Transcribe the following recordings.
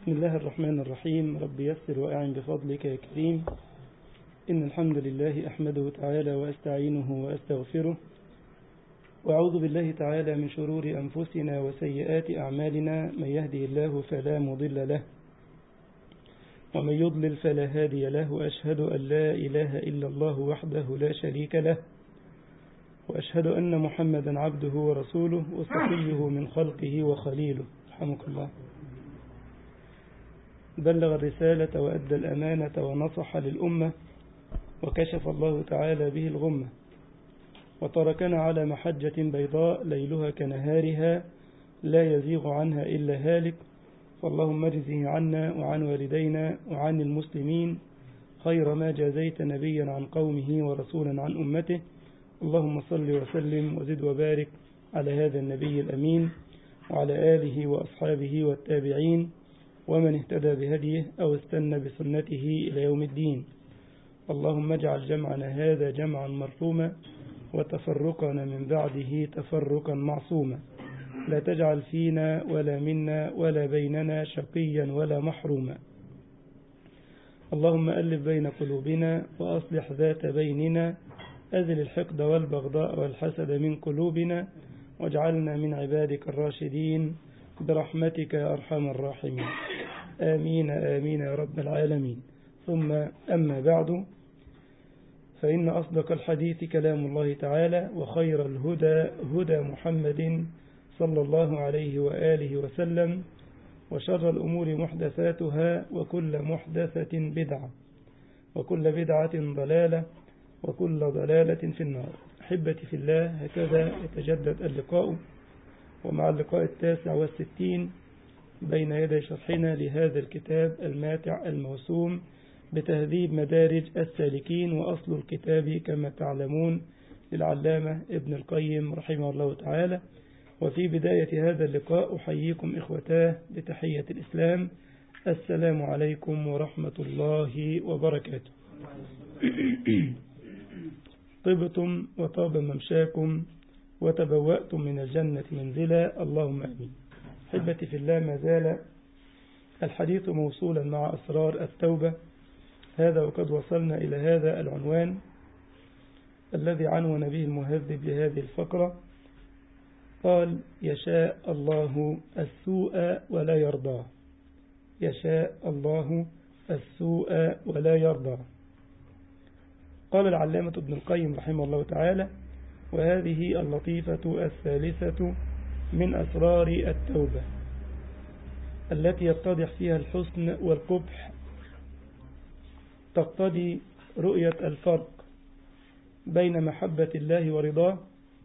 بسم الله الرحمن الرحيم رب يسر وأعن بفضلك يا كريم إن الحمد لله أحمده تعالى وأستعينه وأستغفره وأعوذ بالله تعالى من شرور أنفسنا وسيئات أعمالنا من يهدي الله فلا مضل له ومن يضلل فلا هادي له وأشهد أن لا إله إلا الله وحده لا شريك له وأشهد أن محمدا عبده ورسوله وصفيه من خلقه وخليله رحمك الله بلغ الرسالة وأدى الأمانة ونصح للأمة وكشف الله تعالى به الغمة وتركنا على محجة بيضاء ليلها كنهارها لا يزيغ عنها إلا هالك فاللهم اجزه عنا وعن والدينا وعن المسلمين خير ما جازيت نبيا عن قومه ورسولا عن أمته اللهم صل وسلم وزد وبارك على هذا النبي الأمين وعلى آله وأصحابه والتابعين ومن اهتدى بهديه أو استنى بسنته إلى يوم الدين اللهم اجعل جمعنا هذا جمعا مرحوما وتفرقنا من بعده تفرقا معصوما لا تجعل فينا ولا منا ولا بيننا شقيا ولا محروما اللهم ألف بين قلوبنا وأصلح ذات بيننا أزل الحقد والبغضاء والحسد من قلوبنا واجعلنا من عبادك الراشدين برحمتك يا أرحم الراحمين آمين آمين يا رب العالمين ثم أما بعد فإن أصدق الحديث كلام الله تعالى وخير الهدى هدى محمد صلى الله عليه وآله وسلم وشر الأمور محدثاتها وكل محدثة بدعة وكل بدعة ضلالة وكل ضلالة في النار أحبتي في الله هكذا يتجدد اللقاء ومع اللقاء التاسع والستين بين يدي شرحنا لهذا الكتاب الماتع الموسوم بتهذيب مدارج السالكين وأصل الكتاب كما تعلمون للعلامة ابن القيم رحمه الله تعالى وفي بداية هذا اللقاء أحييكم إخوتاه بتحية الإسلام السلام عليكم ورحمة الله وبركاته طبتم وطاب ممشاكم وتبوأتم من الجنة منزلا اللهم أمين حبتي في الله ما زال الحديث موصولا مع أسرار التوبة هذا وقد وصلنا إلى هذا العنوان الذي عنون به المهذب لهذه الفقرة قال يشاء الله السوء ولا يرضاه يشاء الله السوء ولا يرضاه قال العلامة ابن القيم رحمه الله تعالى وهذه اللطيفة الثالثة من أسرار التوبة التي يتضح فيها الحسن والقبح تقتضي رؤية الفرق بين محبة الله ورضاه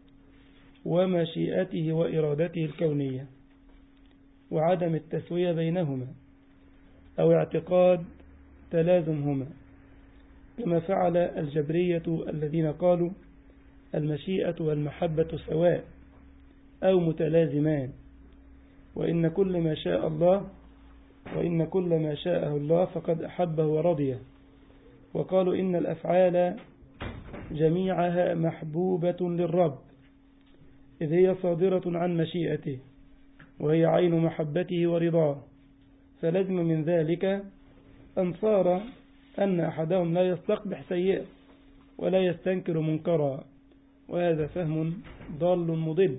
ومشيئته وإرادته الكونية وعدم التسوية بينهما أو اعتقاد تلازمهما كما فعل الجبرية الذين قالوا المشيئة والمحبة سواء أو متلازمان وإن كل ما شاء الله وإن كل ما شاءه الله فقد أحبه ورضيه وقالوا إن الأفعال جميعها محبوبة للرب إذ هي صادرة عن مشيئته وهي عين محبته ورضاه فلزم من ذلك أن صار أن أحدهم لا يستقبح سيئة ولا يستنكر منكرا وهذا فهم ضال مضل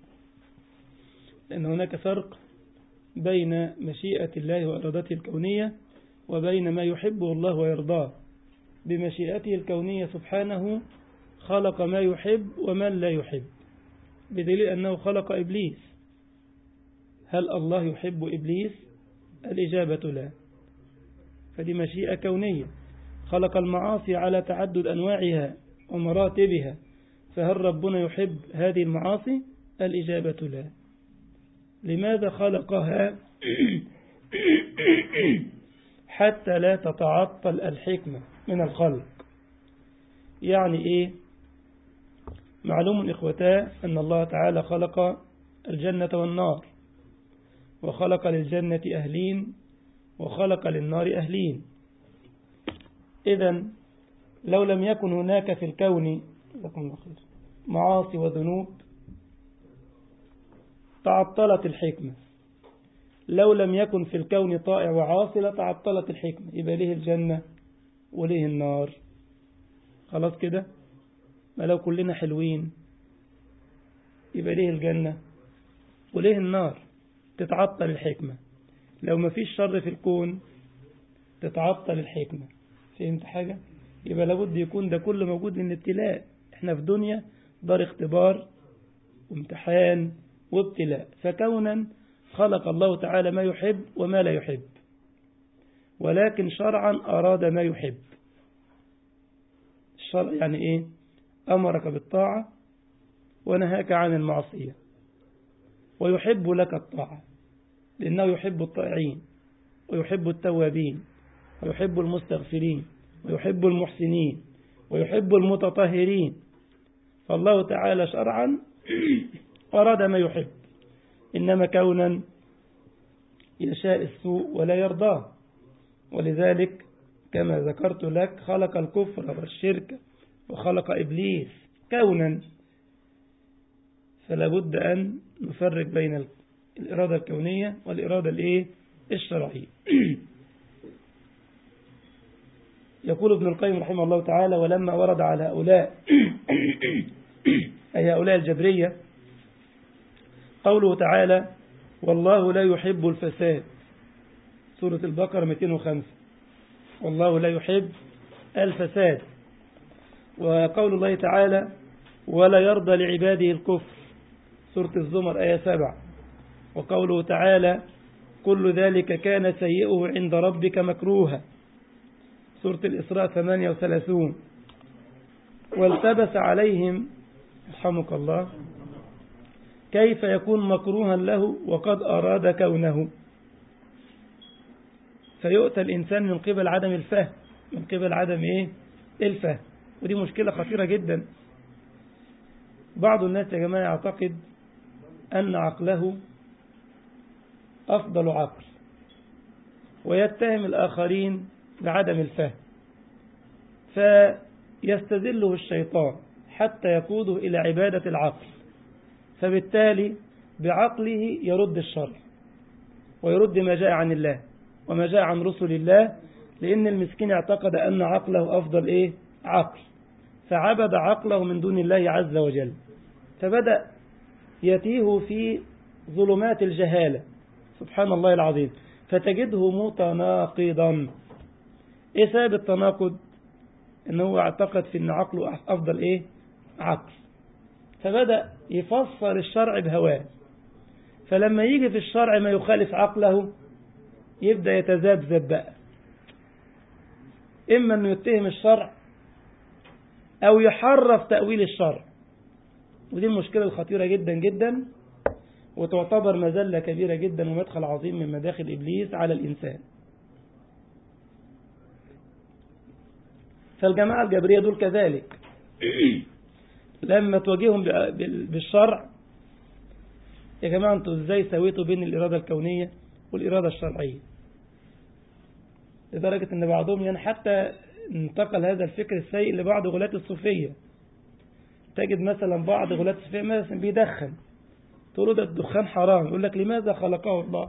لأن هناك فرق بين مشيئة الله وإرادته الكونية وبين ما يحبه الله ويرضاه بمشيئته الكونية سبحانه خلق ما يحب ومن لا يحب بدليل أنه خلق إبليس هل الله يحب إبليس الإجابة لا فدي مشيئة كونية خلق المعاصي على تعدد أنواعها ومراتبها فهل ربنا يحب هذه المعاصي الإجابة لا لماذا خلقها حتى لا تتعطل الحكمة من الخلق يعني إيه معلوم إخوتاه أن الله تعالى خلق الجنة والنار وخلق للجنة أهلين وخلق للنار أهلين إذا لو لم يكن هناك في الكون معاصي وذنوب تعطلت الحكمة لو لم يكن في الكون طائع وعاصي لتعطلت الحكمة يبقى ليه الجنة وليه النار خلاص كده ما لو كلنا حلوين يبقى ليه الجنة وليه النار تتعطل الحكمة لو ما فيش شر في الكون تتعطل الحكمة فهمت حاجة يبقى لابد يكون ده كله موجود من ابتلاء احنا في دنيا دار اختبار وامتحان وابتلاء فكونا خلق الله تعالى ما يحب وما لا يحب ولكن شرعا أراد ما يحب الشرع يعني إيه أمرك بالطاعة ونهاك عن المعصية ويحب لك الطاعة لأنه يحب الطائعين ويحب التوابين ويحب المستغفرين ويحب المحسنين ويحب المتطهرين فالله تعالى شرعا أراد ما يحب إنما كونا يشاء السوء ولا يرضاه ولذلك كما ذكرت لك خلق الكفر والشرك وخلق إبليس كونا فلا بد أن نفرق بين الإرادة الكونية والإرادة الإيه الشرعية يقول ابن القيم رحمه الله تعالى ولما ورد على هؤلاء أي هؤلاء الجبرية قوله تعالى والله لا يحب الفساد سورة البقرة 205 والله لا يحب الفساد وقول الله تعالى ولا يرضى لعباده الكفر سورة الزمر آية 7 وقوله تعالى كل ذلك كان سيئه عند ربك مكروها سورة الإسراء 38 والتبس عليهم رحمك الله كيف يكون مكروها له وقد أراد كونه فيؤتى الإنسان من قبل عدم الفهم من قبل عدم إيه الفهم ودي مشكلة خطيرة جدا بعض الناس يا جماعة يعتقد أن عقله أفضل عقل ويتهم الآخرين بعدم الفهم فيستذله الشيطان حتى يقوده إلى عبادة العقل فبالتالي بعقله يرد الشر ويرد ما جاء عن الله وما جاء عن رسل الله لأن المسكين اعتقد أن عقله أفضل إيه عقل فعبد عقله من دون الله عز وجل فبدأ يتيه في ظلمات الجهالة سبحان الله العظيم فتجده متناقضا ايه سبب التناقض ان هو اعتقد في ان عقله افضل ايه عقل فبدأ يفسر الشرع بهواه فلما يجي في الشرع ما يخالف عقله يبدأ يتذبذب بقى إما أنه يتهم الشرع أو يحرف تأويل الشرع ودي المشكلة الخطيرة جدا جدا وتعتبر مزلة كبيرة جدا ومدخل عظيم من مداخل إبليس على الإنسان فالجماعة الجبرية دول كذلك لما تواجههم بالشرع يا جماعة انتوا ازاي سويتوا بين الإرادة الكونية والإرادة الشرعية لدرجة ان بعضهم يعني حتى انتقل هذا الفكر السيء لبعض غلاة الصوفية تجد مثلا بعض غلاة الصوفية مثلا بيدخن تقول ده الدخان حرام يقول لك لماذا خلقه الله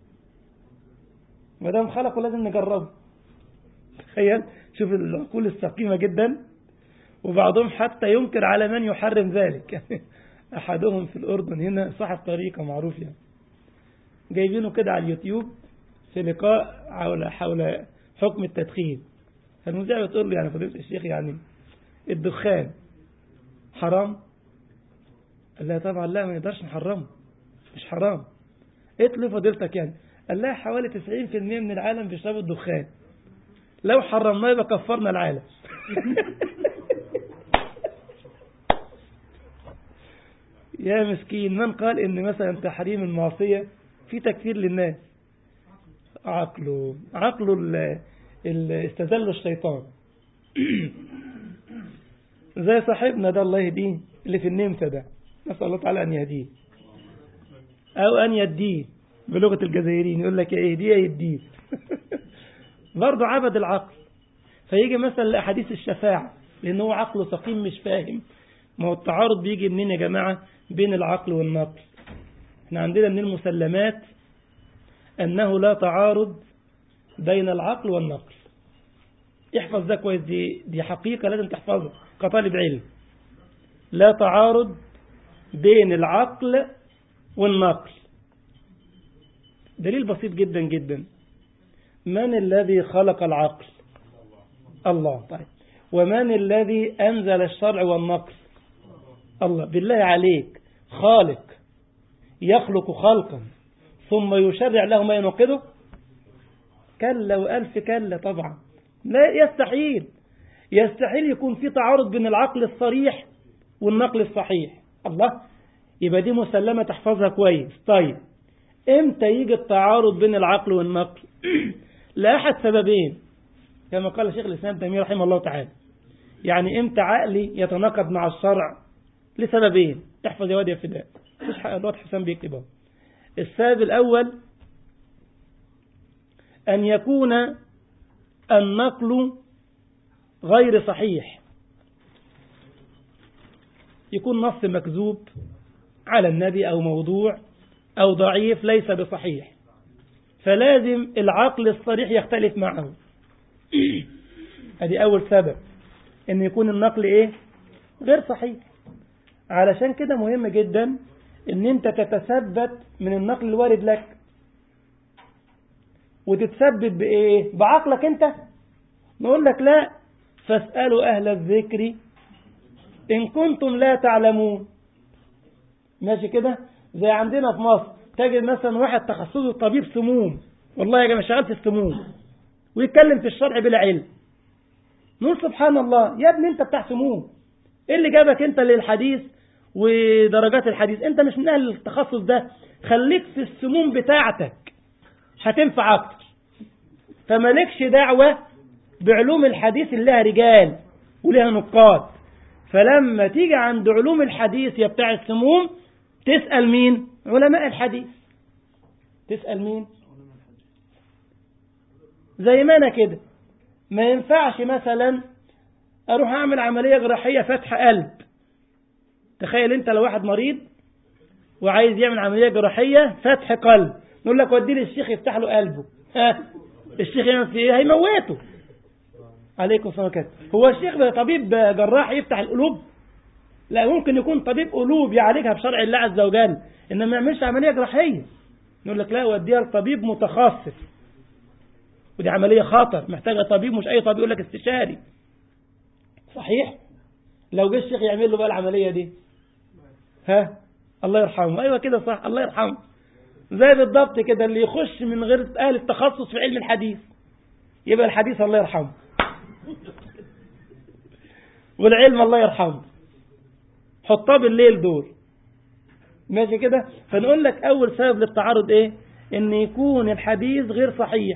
ما دام خلقه لازم نجربه تخيل شوف العقول السقيمة جدا وبعضهم حتى ينكر على من يحرم ذلك أحدهم في الأردن هنا صاحب طريقة معروف يعني جايبينه كده على اليوتيوب في لقاء حول حول حكم التدخين فالمذيع بتقول له يعني فضيلة الشيخ يعني الدخان حرام قال لها طبعا لا ما نقدرش نحرمه مش حرام قلت له فضيلتك يعني قال لها حوالي 90% من العالم بيشربوا الدخان لو حرمناه يبقى كفرنا العالم يا مسكين من قال ان مثلا تحريم المعصية في تكفير للناس عقله عقله اللي استذل الشيطان زي صاحبنا ده الله يهديه اللي في النمسا ده نسأل الله تعالى أن يهديه أو أن يديه بلغة الجزائريين يقول لك يا يهديه يديه برضه عبد العقل فيجي مثلا لأحاديث الشفاعة لأن هو عقله سقيم مش فاهم ما هو التعارض بيجي منين يا جماعة بين العقل والنقل احنا عندنا من المسلمات أنه لا تعارض بين العقل والنقل احفظ ده كويس دي, دي حقيقة لازم تحفظها كطالب علم لا تعارض بين العقل والنقل دليل بسيط جدا جدا من الذي خلق العقل الله طيب ومن الذي أنزل الشرع والنقل الله بالله عليك خالق يخلق خلقا ثم يشرع له ما ينقضه كلا وألف كلا طبعا لا يستحيل يستحيل يكون في تعارض بين العقل الصريح والنقل الصحيح الله يبقى دي مسلمة تحفظها كويس طيب امتى يجي التعارض بين العقل والنقل لأحد سببين كما قال شيخ الإسلام تيمية رحمه الله تعالى يعني امتى عقلي يتناقض مع الشرع لسببين احفظ يا واد يا فداء مش الواد حسام بيكتبه السبب الأول أن يكون النقل غير صحيح يكون نص مكذوب على النبي أو موضوع أو ضعيف ليس بصحيح فلازم العقل الصريح يختلف معه هذه أول سبب أن يكون النقل إيه غير صحيح علشان كده مهم جدا أن أنت تتثبت من النقل الوارد لك وتتثبت بإيه بعقلك أنت نقول لك لا فاسألوا أهل الذكر إن كنتم لا تعلمون ماشي كده زي عندنا في مصر تجد مثلا واحد تخصصه طبيب سموم والله يا جماعة شغال في السموم ويتكلم في الشرع بلا علم نقول سبحان الله يا ابني انت بتاع سموم ايه اللي جابك انت للحديث ودرجات الحديث انت مش من اهل التخصص ده خليك في السموم بتاعتك هتنفع اكتر فمالكش دعوة بعلوم الحديث اللي لها رجال ولها نقاد فلما تيجي عند علوم الحديث يا بتاع السموم تسأل مين علماء الحديث تسأل مين زي ما أنا كده ما ينفعش مثلا أروح أعمل عملية جراحية فتح قلب تخيل أنت لو واحد مريض وعايز يعمل عملية جراحية فتح قلب نقول لك ودي للشيخ يفتح له قلبه ها الشيخ يعمل فيه ايه هيموته عليكم السلام عليكم هو الشيخ طبيب جراح يفتح القلوب لا ممكن يكون طبيب قلوب يعالجها بشرع الله عز وجل انما ما يعملش عمليه جراحيه نقول لك لا وديها لطبيب متخصص ودي عمليه خطر محتاجه طبيب مش اي طبيب يقول لك استشاري صحيح لو جه الشيخ يعمل له بقى العمليه دي ها الله يرحمه ايوه كده صح الله يرحمه زي بالضبط كده اللي يخش من غير اهل التخصص في علم الحديث يبقى الحديث الله يرحمه والعلم الله يرحمه حطها بالليل دول ماشي كده فنقول لك اول سبب للتعارض ايه ان يكون الحديث غير صحيح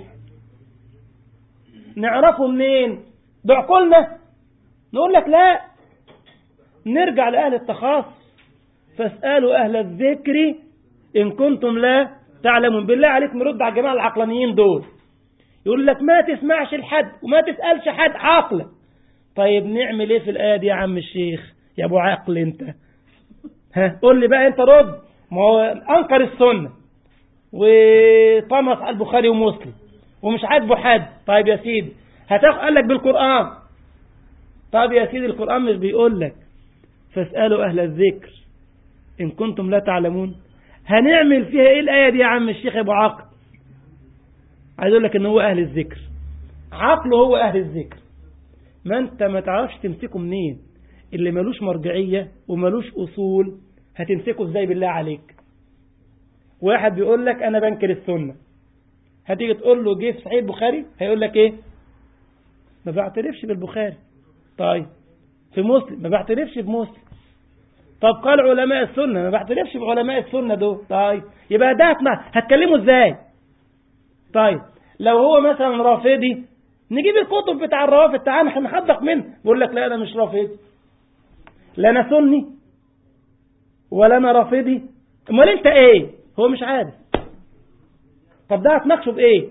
نعرفه منين بعقولنا نقول لك لا نرجع لأهل التخصص فاسألوا أهل الذكر إن كنتم لا تعلمون بالله عليكم رد على الجماعة العقلانيين دول يقول لك ما تسمعش لحد وما تسألش حد عقلك طيب نعمل ايه في الآية دي يا عم الشيخ يا ابو عقل انت ها قول لي بقى انت رد ما هو انكر السنة وطمس على البخاري ومسلم ومش عاجبه حد طيب يا سيدي هتاخد قال لك بالقرآن طيب يا سيدي القرآن مش بيقول لك فاسألوا أهل الذكر إن كنتم لا تعلمون هنعمل فيها ايه الآية دي يا عم الشيخ ابو عقل عايز اقول لك ان هو اهل الذكر عقله هو اهل الذكر ما انت ما تعرفش تمسكه منين اللي ملوش مرجعية وملوش اصول هتمسكه ازاي بالله عليك واحد بيقول لك انا بنكر السنة هتيجي تقول له جه في صحيح البخاري هيقول لك ايه ما بعترفش بالبخاري طيب في مسلم ما بعترفش بمسلم طب قال علماء السنة ما بعترفش بعلماء السنة دول طيب يبقى ده هتكلمه ازاي طيب لو هو مثلا رافضي نجيب الكتب بتاع الروافض تعالى احنا نحدق منه بيقول لك لا انا مش رافضي لا انا سني ولا انا رافضي امال انت ايه هو مش عارف طب ده هتناقشه بايه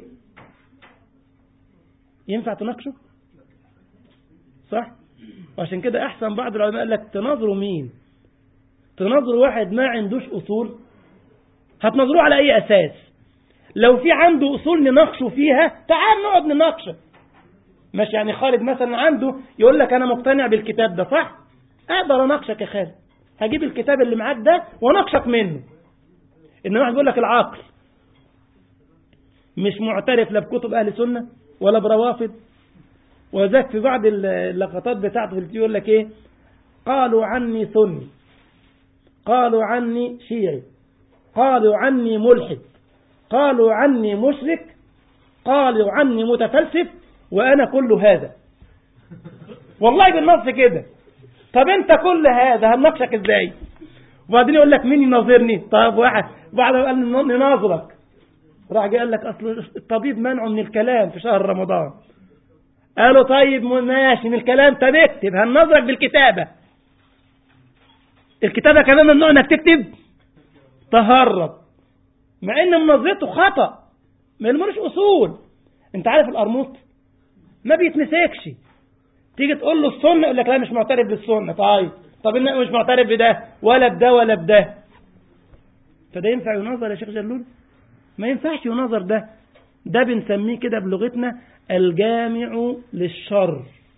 ينفع تناقشه صح وعشان كده احسن بعض العلماء قال لك تناظروا مين تناظروا واحد ما عندوش اصول هتناظروه على اي اساس لو في عنده أصول نناقشه فيها تعال نقعد نناقشه مش يعني خالد مثلا عنده يقول لك أنا مقتنع بالكتاب ده صح أقدر أناقشك يا خالد هجيب الكتاب اللي معاك ده وأناقشك منه إنما واحد بيقول لك العقل مش معترف لا بكتب أهل سنة ولا بروافض وذاك في بعض اللقطات بتاعته يقول لك إيه قالوا عني سني قالوا عني شيعي قالوا عني ملحد قالوا عني مشرك قالوا عني متفلسف وأنا كل هذا والله بالنص كده طب انت كل هذا هنناقشك ازاي وبعدين يقول لك مين يناظرني طب واحد بعد قال نناظرك راح جاي قال لك اصل الطبيب منعه من الكلام في شهر رمضان قالوا طيب ماشي من الكلام طب اكتب هنناظرك بالكتابه الكتابه كمان ممنوع انك تكتب تهرب مع ان مناظرته خطا ما ملوش اصول انت عارف القرموط ما بيتمسكش تيجي تقول له السنه يقول لك لا مش معترف بالسنه طيب طب انك مش معترف بده ولا بده ولا بده فده ينفع يناظر يا شيخ جلول ما ينفعش يناظر ده ده بنسميه كده بلغتنا الجامع للشر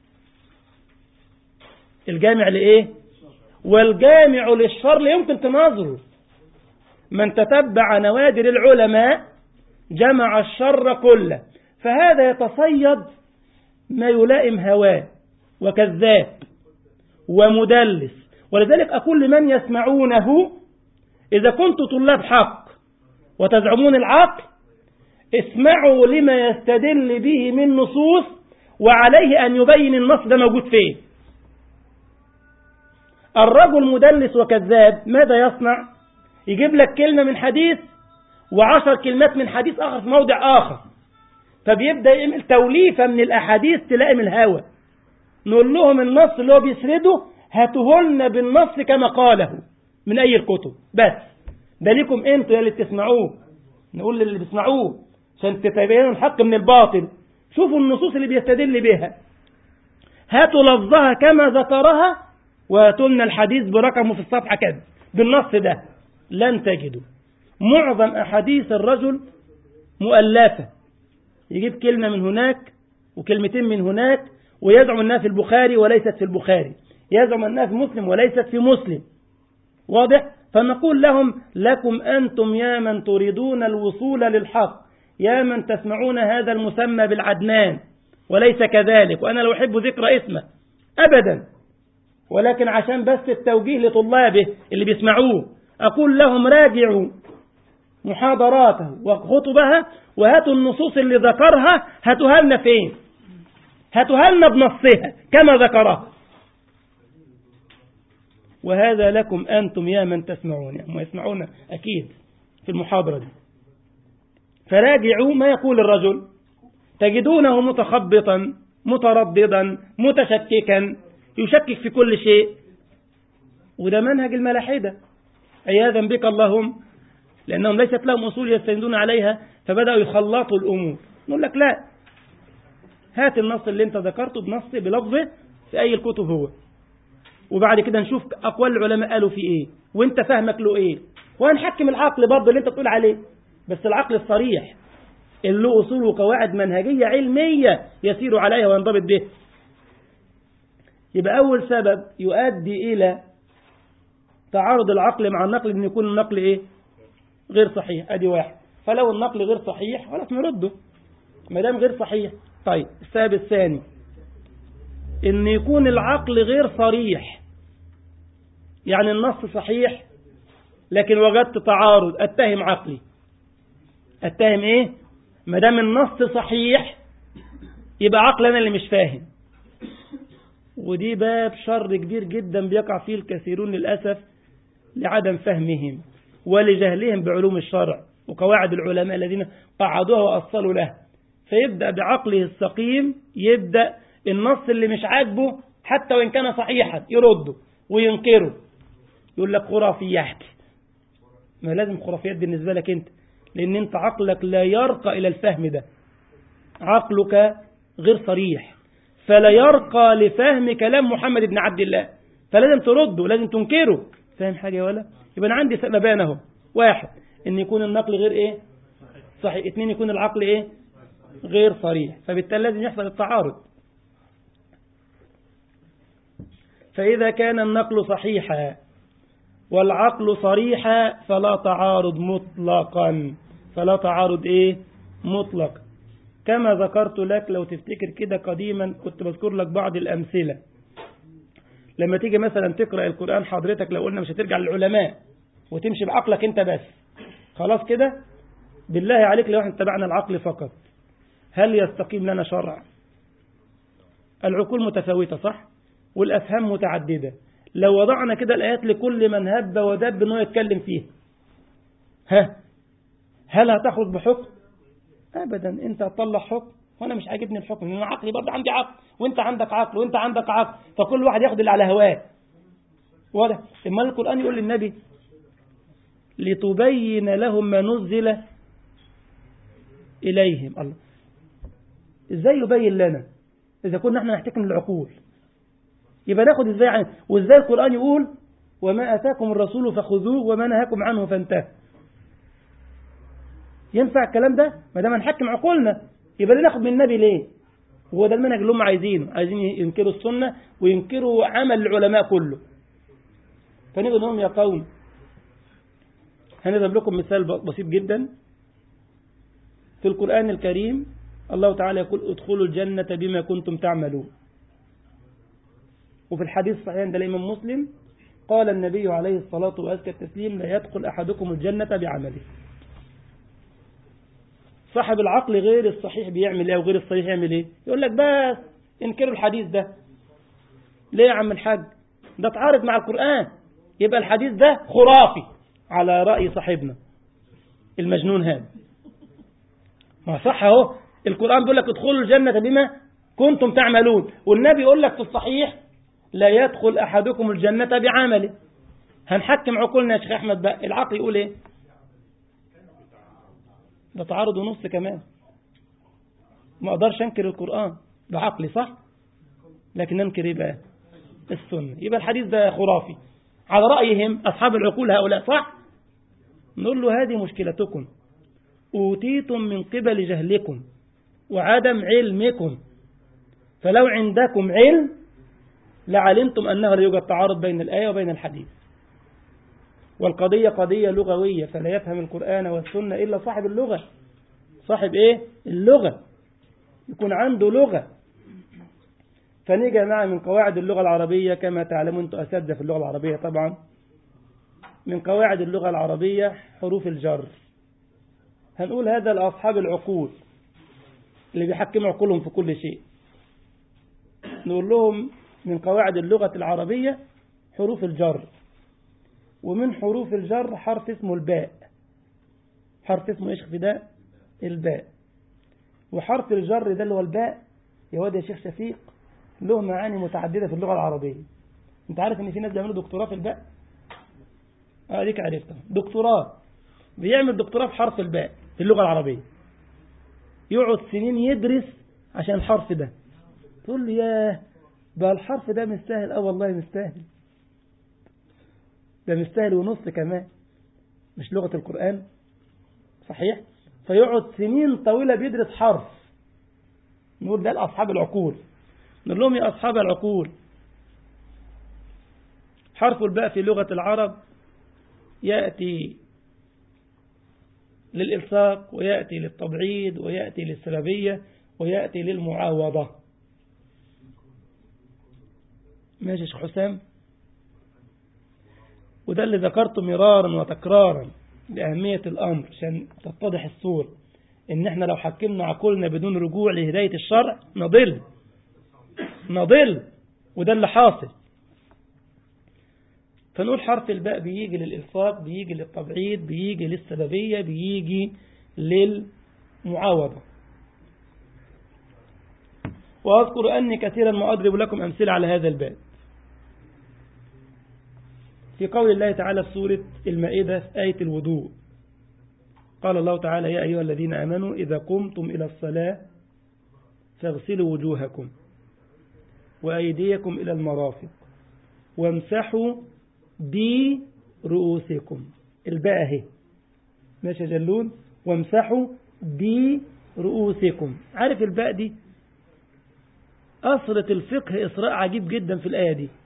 الجامع لإيه والجامع للشر لا يمكن تناظره من تتبع نوادر العلماء جمع الشر كله فهذا يتصيد ما يلائم هواه وكذاب ومدلس ولذلك أقول لمن يسمعونه إذا كنت طلاب حق وتزعمون العقل اسمعوا لما يستدل به من نصوص وعليه أن يبين النص ده موجود فين الرجل مدلس وكذاب ماذا يصنع يجيب لك كلمة من حديث وعشر كلمات من حديث آخر في موضع آخر فبيبدأ يعمل توليفة من الأحاديث تلائم الهوى نقول لهم النص اللي هو بيسرده هاتهولنا بالنص كما قاله من أي الكتب بس ده ليكم انتوا يا اللي بتسمعوه نقول للي بيسمعوه عشان تتبينوا الحق من الباطل شوفوا النصوص اللي بيستدل بها هاتوا لفظها كما ذكرها وهاتوا لنا الحديث برقمه في الصفحة كذا بالنص ده لن تجدوا معظم أحاديث الرجل مؤلفة يجيب كلمة من هناك وكلمتين من هناك ويزعم أنها في البخاري وليست في البخاري يزعم أنها في مسلم وليست في مسلم واضح فنقول لهم لكم أنتم يا من تريدون الوصول للحق يا من تسمعون هذا المسمى بالعدنان وليس كذلك وأنا لو أحب ذكر اسمه أبدا ولكن عشان بس التوجيه لطلابه اللي بيسمعوه أقول لهم راجعوا محاضراته وخطبها وهاتوا النصوص اللي ذكرها هاتوها لنا فين هاتوها لنا بنصها كما ذكرها وهذا لكم أنتم يا من تسمعون يعني يسمعون أكيد في المحاضرة دي فراجعوا ما يقول الرجل تجدونه متخبطا مترددا متشككا يشكك في كل شيء وده منهج الملاحدة عياذا بك اللهم لأنهم ليست لهم أصول يستندون عليها فبدأوا يخلطوا الأمور نقول لك لا هات النص اللي انت ذكرته بنص بلفظه في أي الكتب هو وبعد كده نشوف أقوال العلماء قالوا في إيه وانت فهمك له إيه وهنحكم العقل برضه اللي انت بتقول عليه بس العقل الصريح اللي له أصول وقواعد منهجية علمية يسير عليها وينضبط به يبقى أول سبب يؤدي إلى تعارض العقل مع النقل أن يكون النقل إيه غير صحيح أدي واحد فلو النقل غير صحيح خلاص نرده ما دام غير صحيح طيب السبب الثاني ان يكون العقل غير صريح يعني النص صحيح لكن وجدت تعارض اتهم عقلي اتهم ايه ما دام النص صحيح يبقى عقل انا اللي مش فاهم ودي باب شر كبير جدا بيقع فيه الكثيرون للاسف لعدم فهمهم ولجهلهم بعلوم الشرع وقواعد العلماء الذين قعدوها واصلوا له فيبدا بعقله السقيم يبدا النص اللي مش عاجبه حتى وإن كان صحيحا يرده وينكره يقول لك خرافيات ما لازم خرافيات بالنسبة لك انت لأن انت عقلك لا يرقى إلى الفهم ده عقلك غير صريح فلا يرقى لفهم كلام محمد بن عبد الله فلازم ترده لازم تنكره فاهم حاجة ولا يبقى أنا عندي سببان اهو واحد ان يكون النقل غير ايه صحيح اثنين يكون العقل ايه غير صريح فبالتالي لازم يحصل التعارض فإذا كان النقل صحيحا والعقل صريحا فلا تعارض مطلقا فلا تعارض ايه مطلق كما ذكرت لك لو تفتكر كده قديما كنت بذكر لك بعض الأمثلة لما تيجي مثلا تقرأ القرآن حضرتك لو قلنا مش هترجع للعلماء وتمشي بعقلك انت بس خلاص كده بالله عليك لو احنا اتبعنا العقل فقط هل يستقيم لنا شرع العقول متفاوتة صح والأفهام متعددة لو وضعنا كده الآيات لكل من هب ودب انه يتكلم فيها ها هل هتخرج بحكم ابدا انت هتطلع حكم وانا مش عاجبني الحكم لان عقلي برضه عندي عقل وانت عندك عقل وانت عندك عقل فكل واحد ياخد اللي على هواه واضح اما القران يقول للنبي لتبين لهم ما نزل اليهم الله ازاي يبين لنا اذا كنا احنا نحتكم للعقول يبقى ناخد ازاي عنه وازاي القران يقول وما اتاكم الرسول فخذوه وما نهاكم عنه فانتهوا ينفع الكلام ده ما دام هنحكم عقولنا يبقى ناخد من النبي ليه هو ده المنهج اللي هم عايزينه عايزين ينكروا السنة وينكروا عمل العلماء كله فنقول لهم يا قوم هنضرب لكم مثال بسيط جدا في القرآن الكريم الله تعالى يقول ادخلوا الجنة بما كنتم تعملون وفي الحديث الصحيح عند الإمام مسلم قال النبي عليه الصلاة وأزكى التسليم لا يدخل أحدكم الجنة بعمله صاحب العقل غير الصحيح بيعمل ايه وغير الصحيح يعمل ايه يقول لك بس انكروا الحديث ده ليه يا عم الحاج ده تعارض مع القرآن يبقى الحديث ده خرافي على رأي صاحبنا المجنون هذا ما صح اهو القرآن بيقول لك ادخلوا الجنة بما كنتم تعملون والنبي يقول لك في الصحيح لا يدخل أحدكم الجنة بعمله هنحكم عقولنا يا شيخ أحمد بقى العقل يقول ايه ده تعارض ونص كمان ما اقدرش انكر القرآن بعقلي صح لكن انكر ايه بقى السنة يبقى الحديث ده خرافي على رأيهم أصحاب العقول هؤلاء صح نقول له هذه مشكلتكم أوتيتم من قبل جهلكم وعدم علمكم فلو عندكم علم لعلمتم أنه لا يوجد تعارض بين الآية وبين الحديث والقضية قضية لغوية فلا يفهم القرآن والسنة إلا صاحب اللغة صاحب إيه؟ اللغة يكون عنده لغة فنيجي معا من قواعد اللغة العربية كما تعلمون أنتم أساتذة في اللغة العربية طبعا من قواعد اللغة العربية حروف الجر هنقول هذا لأصحاب العقول اللي بيحكموا عقولهم في كل شيء نقول لهم من قواعد اللغة العربية حروف الجر ومن حروف الجر حرف اسمه الباء حرف اسمه ايش في ده الباء وحرف الجر ده اللي هو الباء يا واد يا شيخ شفيق له معاني متعددة في اللغة العربية انت عارف ان في ناس بيعملوا دكتوراه في الباء اه ديك عرفتها دكتوراه بيعمل دكتوراه في حرف الباء في اللغة العربية يقعد سنين يدرس عشان الحرف ده تقول لي ياه بقى الحرف ده مستاهل اه والله مستاهل ده مستاهل ونص كمان مش لغة القرآن صحيح فيقعد سنين طويلة بيدرس حرف نقول ده لأصحاب العقول نقول لهم يا أصحاب العقول حرف الباء في لغة العرب يأتي للإلصاق ويأتي للتبعيد ويأتي للسببية ويأتي للمعاوضة ماشي يا شيخ حسام وده اللي ذكرته مرارا وتكرارا لأهمية الأمر عشان تتضح الصورة إن إحنا لو حكمنا عقولنا بدون رجوع لهداية الشرع نضل نضل وده اللي حاصل فنقول حرف الباء بيجي للإلصاق بيجي للتبعيد بيجي للسببية بيجي للمعاوضة وأذكر أني كثيرا ما أضرب لكم أمثلة على هذا الباب في قول الله تعالى في سورة المائدة في آية الوضوء قال الله تعالى يا أيها الذين آمنوا إذا قمتم إلى الصلاة فاغسلوا وجوهكم وأيديكم إلى المرافق وامسحوا برؤوسكم الباء اهي ماشي يا جلون وامسحوا برؤوسكم عارف الباء دي أصلة الفقه إسراء عجيب جدا في الآية دي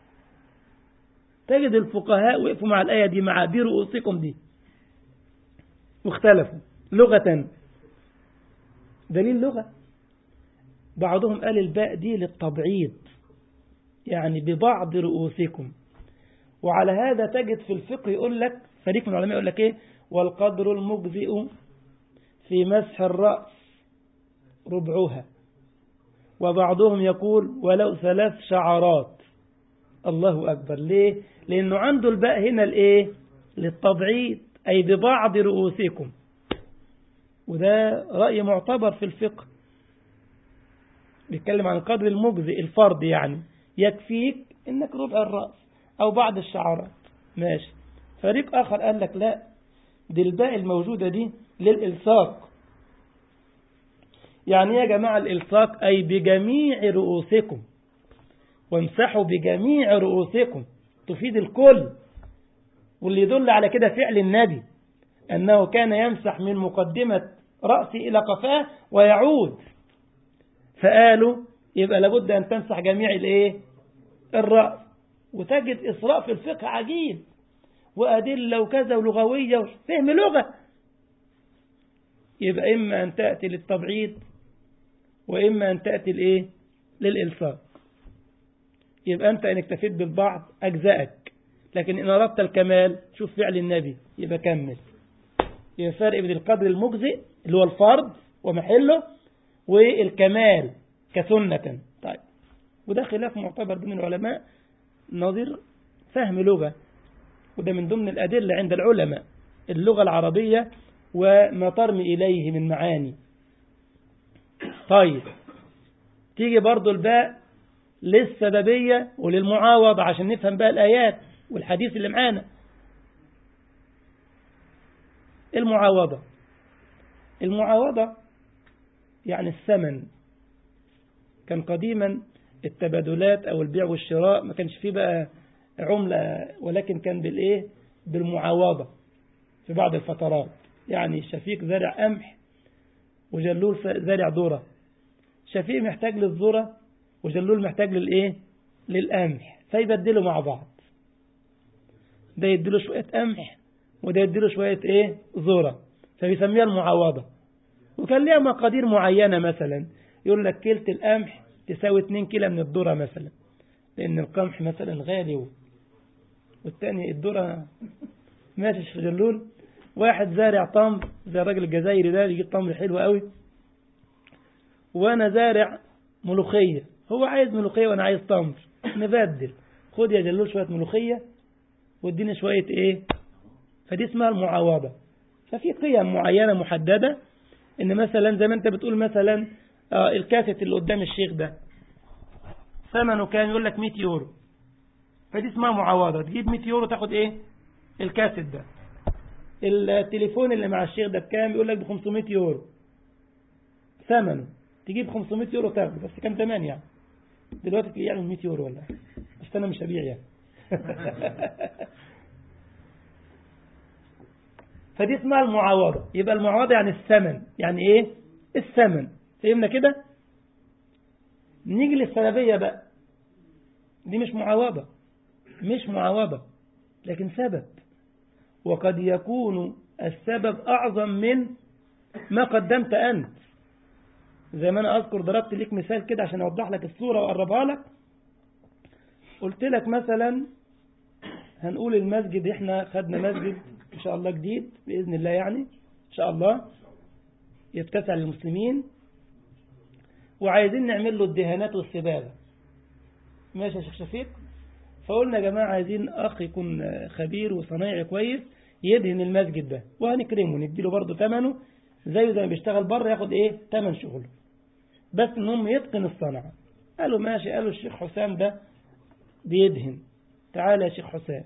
تجد الفقهاء وقفوا مع الآية دي مع برؤوسكم دي واختلفوا لغة دليل لغة بعضهم قال الباء دي للتبعيض يعني ببعض رؤوسكم وعلى هذا تجد في الفقه يقول لك فريق من العلماء يقول لك ايه والقدر المجزئ في مسح الرأس ربعها وبعضهم يقول ولو ثلاث شعرات الله أكبر ليه لأنه عنده الباء هنا الايه للتبعيض أي ببعض رؤوسكم وده رأي معتبر في الفقه بيتكلم عن القدر المجزئ الفرد يعني يكفيك انك ربع الرأس او بعض الشعرات ماشي فريق اخر قال لك لا دي الباء الموجودة دي للإلصاق يعني يا جماعة الإلصاق أي بجميع رؤوسكم وامسحوا بجميع رؤوسكم تفيد الكل واللي يدل على كده فعل النبي أنه كان يمسح من مقدمة رأسه إلى قفاه ويعود فقالوا يبقى لابد أن تمسح جميع الايه الرأس وتجد إسراء في الفقه عجيب وأدلة وكذا ولغوية وفهم لغة يبقى إما أن تأتي للتبعيض وإما أن تأتي الإيه للإلصاق يبقى أنت إن اكتفيت بالبعض أجزأك لكن إن أردت الكمال شوف فعل النبي يبقى كمل يبقى فرق بين القدر المجزئ اللي هو الفرض ومحله والكمال كسنة طيب وده خلاف معتبر بين العلماء نظير فهم لغة وده من ضمن الأدلة عند العلماء اللغة العربية وما ترمي إليه من معاني طيب تيجي برضو الباء للسببية وللمعاوضة عشان نفهم بقى الآيات والحديث اللي معانا المعاوضة المعاوضة يعني الثمن كان قديما التبادلات أو البيع والشراء ما كانش فيه بقى عملة ولكن كان بالإيه بالمعاوضة في بعض الفترات يعني شفيق زارع قمح وجلول زارع ذرة شفيق محتاج للذرة وجلول محتاج للإيه للقمح فيبدلوا مع بعض ده يديله شوية قمح وده يديله شوية إيه ذرة فبيسميها المعاوضة وكان ليها مقادير معينة مثلا يقول لك كيلة القمح تساوي 2 كيلو من الذرة مثلا لأن القمح مثلا غالي والتاني الذرة ماشي في جلول واحد زارع تمر زي الراجل الجزائري ده يجيب تمر حلو قوي وانا زارع ملوخية هو عايز ملوخية وانا عايز تمر نبدل خد يا جلول شوية ملوخية واديني شوية ايه فدي اسمها المعاوضة ففي قيم معينة محددة ان مثلا زي ما انت بتقول مثلا آه الكاسيت اللي قدام الشيخ ده ثمنه كان يقول لك 100 يورو فدي اسمها معاوضة تجيب 100 يورو تاخد ايه الكاسيت ده التليفون اللي مع الشيخ ده بكام يقول لك ب 500 يورو ثمنه تجيب 500 يورو تاخده بس كان زمان يعني دلوقتي تلاقيه يعمل 100 يورو ولا بس انا مش هبيع يعني فدي اسمها المعاوضة يبقى المعاوضة يعني الثمن يعني ايه الثمن فهمنا كده نيجي للسببية بقى دي مش معاوضة مش معاوضة لكن سبب وقد يكون السبب أعظم من ما قدمت أنت زي ما أنا أذكر ضربت لك مثال كده عشان أوضح لك الصورة وأقربها لك قلت لك مثلا هنقول المسجد احنا خدنا مسجد إن شاء الله جديد بإذن الله يعني إن شاء الله يتسع للمسلمين وعايزين نعمل له الدهانات والسبابة ماشي يا شيخ شفيق فقلنا يا جماعة عايزين أخ يكون خبير وصنايعي كويس يدهن المسجد ده وهنكرمه نديله برضه ثمنه زيه زي ما بيشتغل بره ياخد ايه ثمن شغله بس المهم يتقن الصنعة قالوا ماشي قالوا الشيخ حسام ده بيدهن تعالى يا شيخ حسام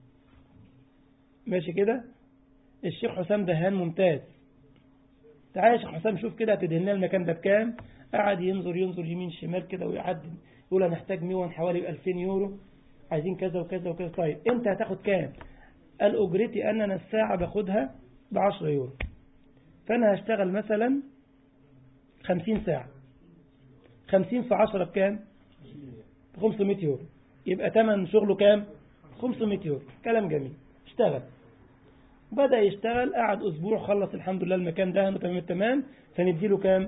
ماشي كده الشيخ حسام دهان ممتاز تعالى يا شيخ حسام شوف كده هتدهن لنا المكان ده بكام قعد ينظر ينظر يمين شمال كده ويعدل يقول انا محتاج ميون حوالي 2000 يورو عايزين كذا وكذا وكذا طيب انت هتاخد كام قال اجرتي ان انا الساعة باخدها ب 10 يورو فأنا هشتغل مثلا خمسين ساعة خمسين في عشرة بكام بخمسمائة يورو يبقى تمن شغله كام 500 يورو كلام جميل اشتغل بدأ يشتغل قعد أسبوع خلص الحمد لله المكان ده تمام التمام فنديله كام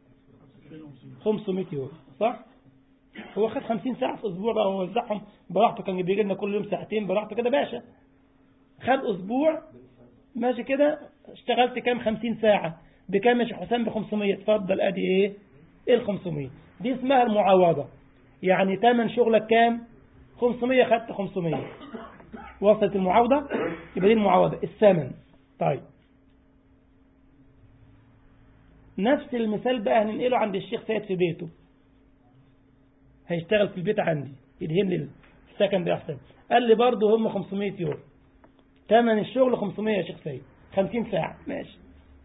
500 يورو صح هو خد 50 ساعة في أسبوع بقى ووزعهم براحته كان بيجي لنا كل يوم ساعتين براحته كده باشا خد أسبوع ماشي كده اشتغلت كام 50 ساعة بكام يا حسام ب 500 اتفضل ادي ايه ايه ال 500 دي اسمها المعاوضة يعني تمن شغلك كام 500 خدت 500 وصلت المعاوضة يبقى دي المعاوضة الثمن طيب نفس المثال بقى هننقله عند الشيخ سيد في بيته هيشتغل في البيت عندي يدهن لي السكن ده احسن قال لي برضه هم 500 يورو ثمن الشغل 500 يا شيخ سيد 50 ساعة ماشي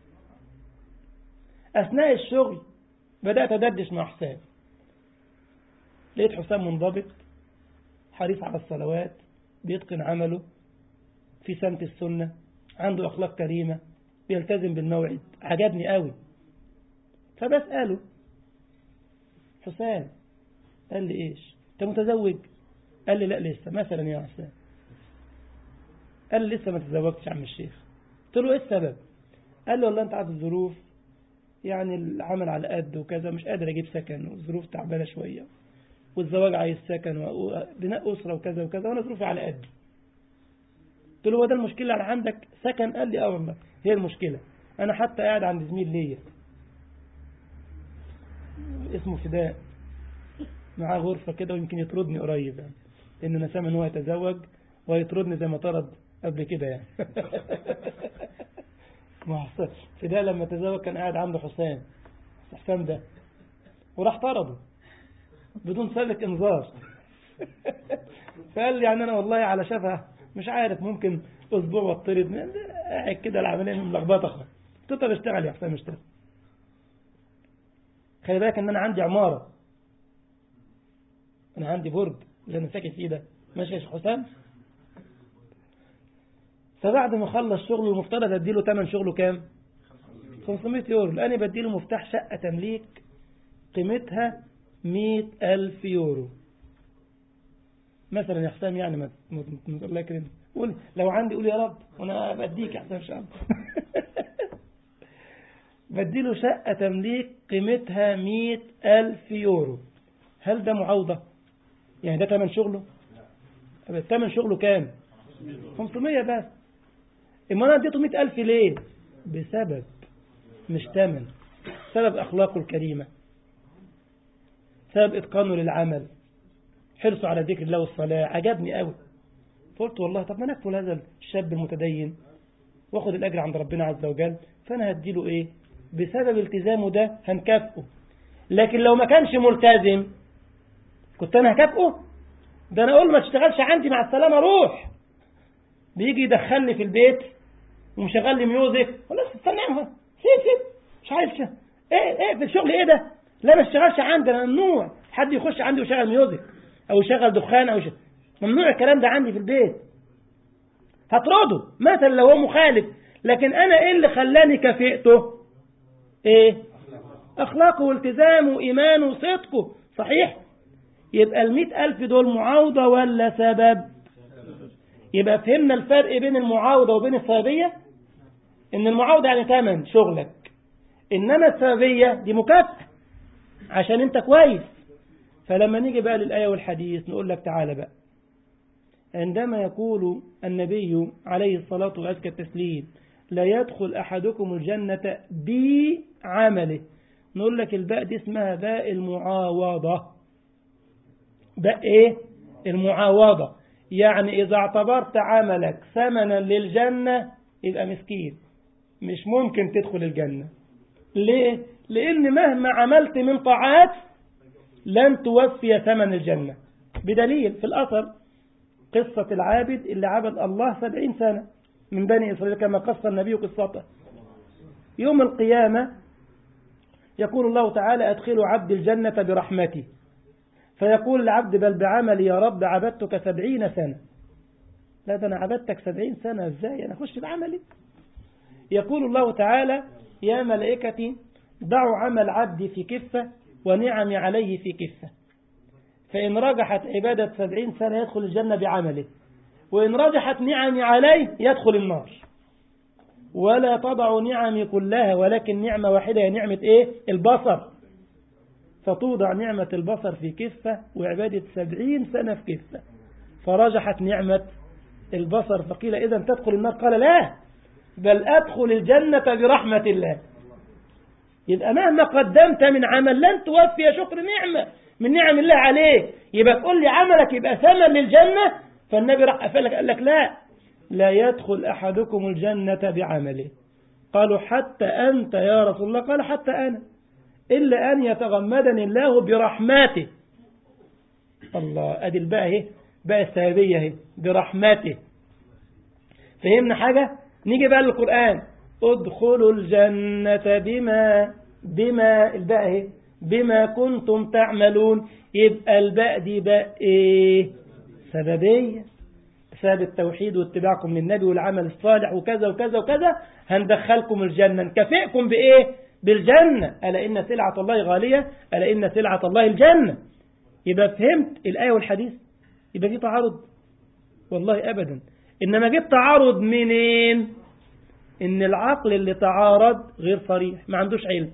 أثناء الشغل بدأت أدردش مع حسام لقيت حسام منضبط حريص على الصلوات بيتقن عمله في سنة السنة عنده أخلاق كريمة بيلتزم بالموعد عجبني قوي فبسأله حسام قال لي إيش أنت متزوج قال لي لا لسه مثلا يا حسام قال لي لسه ما تزوجتش عم الشيخ قلت له إيه السبب قال لي والله أنت عارف الظروف يعني العمل على قد وكذا مش قادر أجيب سكن والظروف تعبانة شوية والزواج عايز سكن وبناء أسرة وكذا وكذا وأنا ظروفي على قد قلت له هو ده المشكلة اللي عندك سكن قال لي اه والله هي المشكلة أنا حتى قاعد عند زميل ليا اسمه فداء معاه غرفة كده ويمكن يطردني قريب يعني لأن أنا سامع إن هو يتزوج ويطردني زي ما طرد قبل كده يعني فداء لما تزوج كان قاعد عنده حسام حسام ده وراح طرده بدون سابق انذار فقال لي يعني انا والله على شفه مش عارف ممكن اسبوع واطرد قاعد كده العمليه ملخبطه خالص قلت له اشتغل يا حسام اشتغل خلي بالك ان انا عندي عماره انا عندي برج اللي انا ساكن فيه ده ماشي يا شيخ حسام فبعد ما خلص شغله المفترض اديله ثمن شغله كام 500 يورو الان بديله مفتاح شقه تمليك قيمتها مئة ألف يورو مثلا يا حسام يعني ما الله يكرمك قول لو عندي قول يا رب وانا بديك يا حسام ان شاء الله بديله شقة تمليك قيمتها مئة ألف يورو هل ده معاوضة يعني ده تمن شغله تمن شغله كام 500 بس اما انا اديته مئة ألف ليه بسبب مش تمن سبب أخلاقه الكريمة سبب إتقانه للعمل حرصه على ذكر الله والصلاة عجبني قوي فقلت والله طب ما نكفل هذا الشاب المتدين واخد الأجر عند ربنا عز وجل فأنا هديله إيه بسبب التزامه ده هنكافئه لكن لو ما كانش ملتزم كنت أنا هكافئه ده أنا أقول ما تشتغلش عندي مع السلامة روح بيجي يدخلني في البيت ومشغل لي ميوزك ولا استنى سيب سيب مش عايز ايه ايه في الشغل ايه ده لا ما اشتغلش عندنا ممنوع حد يخش عندي ويشغل ميوزك او يشغل دخان او شغل. ممنوع الكلام ده عندي في البيت هطرده مثلا لو هو مخالف لكن انا ايه اللي خلاني كافئته ايه اخلاقه والتزامه وايمانه وصدقه صحيح يبقى المئة ألف دول معاوضة ولا سبب يبقى فهمنا الفرق بين المعاوضة وبين السببية ان المعاوضة يعني تمن شغلك انما السببية دي مكافأة عشان انت كويس فلما نيجي بقى للآية والحديث نقول لك تعالى بقى عندما يقول النبي عليه الصلاة وأزكى التسليم لا يدخل أحدكم الجنة بعمله نقول لك الباء دي اسمها باء المعاوضة باء ايه المعاوضة يعني إذا اعتبرت عملك ثمنا للجنة يبقى مسكين مش ممكن تدخل الجنة ليه لأن مهما عملت من طاعات لن توفي ثمن الجنة بدليل في الأثر قصة العابد اللي عبد الله سبعين سنة من بني إسرائيل كما قص النبي قصته يوم القيامة يقول الله تعالى أدخلوا عبد الجنة برحمتي فيقول العبد بل بعملي يا رب عبدتك سبعين سنة لا ده أنا عبدتك سبعين سنة إزاي أنا أخش بعملي يقول الله تعالى يا ملائكتي ضعوا عمل عبدي في كفة ونعمي عليه في كفة فإن رجحت عبادة سبعين سنة يدخل الجنة بعمله وإن رجحت نعمي عليه يدخل النار ولا تضع نعمي كلها ولكن نعمة واحدة هي نعمة إيه البصر فتوضع نعمة البصر في كفة وعبادة سبعين سنة في كفة فرجحت نعمة البصر فقيل إذا تدخل النار قال لا بل أدخل الجنة برحمة الله يبقى مهما قدمت من عمل لن توفي شكر نعمة من نعم الله عليك يبقى تقول لي عملك يبقى ثمن للجنة فالنبي راح قفلك قال لك لا لا يدخل أحدكم الجنة بعمله قالوا حتى أنت يا رسول الله قال حتى أنا إلا أن يتغمدني الله برحمته الله أدي الباء اهي باء السببية اهي برحمته فهمنا حاجة نيجي بقى للقرآن ادخلوا الجنة بما بما الباء اهي بما كنتم تعملون يبقى الباء دي باء ايه سببية بسبب التوحيد واتباعكم للنبي والعمل الصالح وكذا وكذا وكذا هندخلكم الجنة نكافئكم بإيه بالجنة ألا إن سلعة الله غالية ألا إن سلعة الله الجنة يبقى فهمت الآية والحديث يبقى في تعارض والله أبدا إنما جبت تعارض منين إن العقل اللي تعارض غير صريح ما عندوش علم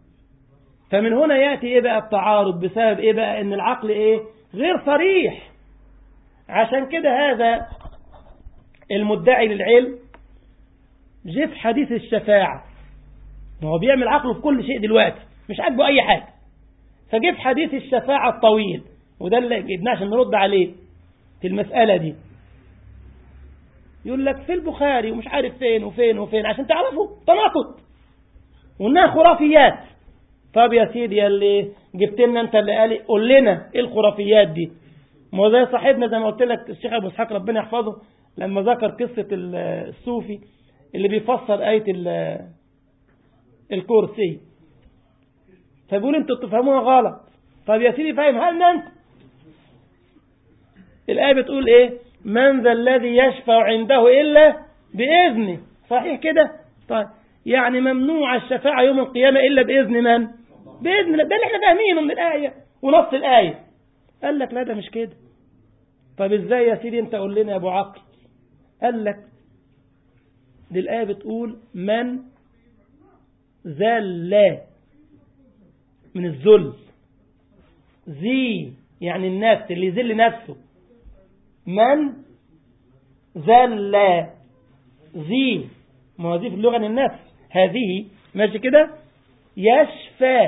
فمن هنا يأتي إيه بقى التعارض بسبب إيه بقى إن العقل إيه غير صريح عشان كده هذا المدعي للعلم جه في حديث الشفاعة ما هو بيعمل عقله في كل شيء دلوقتي مش عاجبه أي حاجة فجه في حديث الشفاعة الطويل وده اللي جبناه عشان نرد عليه في المسألة دي يقول لك في البخاري ومش عارف فين وفين وفين عشان تعرفوا تناقض وانها خرافيات طب يا سيدي يا اللي جبت لنا انت اللي قال قول لنا ايه الخرافيات دي ما هو زي صاحبنا زي ما قلت لك الشيخ ابو اسحاق ربنا يحفظه لما ذكر قصه الصوفي اللي بيفسر ايه الكرسي فبيقول انتوا بتفهموها غلط طب يا سيدي فاهمها لنا انت الايه بتقول ايه من ذا الذي يشفع عنده الا باذنه صحيح كده طيب يعني ممنوع الشفاعه يوم القيامه الا باذن من باذن ده اللي احنا فاهمينه من الايه ونص الايه قال لك لا ده مش كده طب ازاي يا سيدي انت قول لنا يا ابو عقل قال لك دي الآية بتقول من زل من الذل ذي يعني النفس اللي يذل نفسه من زل ذي ما هو ذي في اللغة النفس هذه ماشي كده يشفى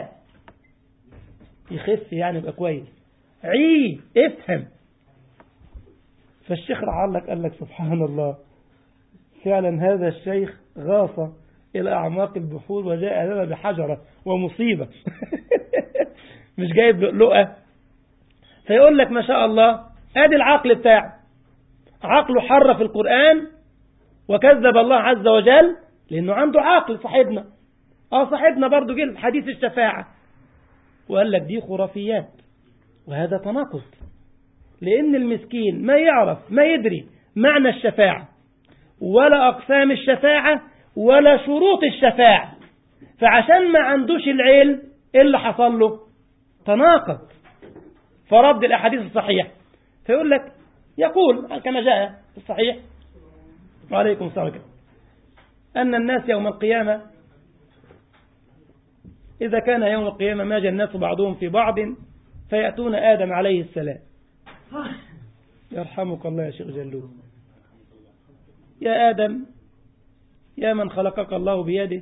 يخف يعني يبقى كويس عي افهم فالشيخ رعلك قال لك سبحان الله فعلا هذا الشيخ غاص إلى أعماق البحور وجاء لنا بحجرة ومصيبة مش جايب لؤلؤة فيقول لك ما شاء الله ادي العقل بتاعه عقله حرف القرآن وكذب الله عز وجل لأنه عنده عقل صاحبنا اه صاحبنا برضو جه في حديث الشفاعة وقال لك دي خرافيات وهذا تناقض لأن المسكين ما يعرف ما يدري معنى الشفاعة ولا أقسام الشفاعة ولا شروط الشفاعة فعشان ما عندوش العلم إيه اللي حصل له تناقض فرد الأحاديث الصحيحة فيقول لك يقول كما جاء في الصحيح وعليكم السلام أن الناس يوم القيامة إذا كان يوم القيامة ماج الناس بعضهم في بعض فيأتون آدم عليه السلام يرحمك الله يا شيخ جلول يا آدم يا من خلقك الله بيده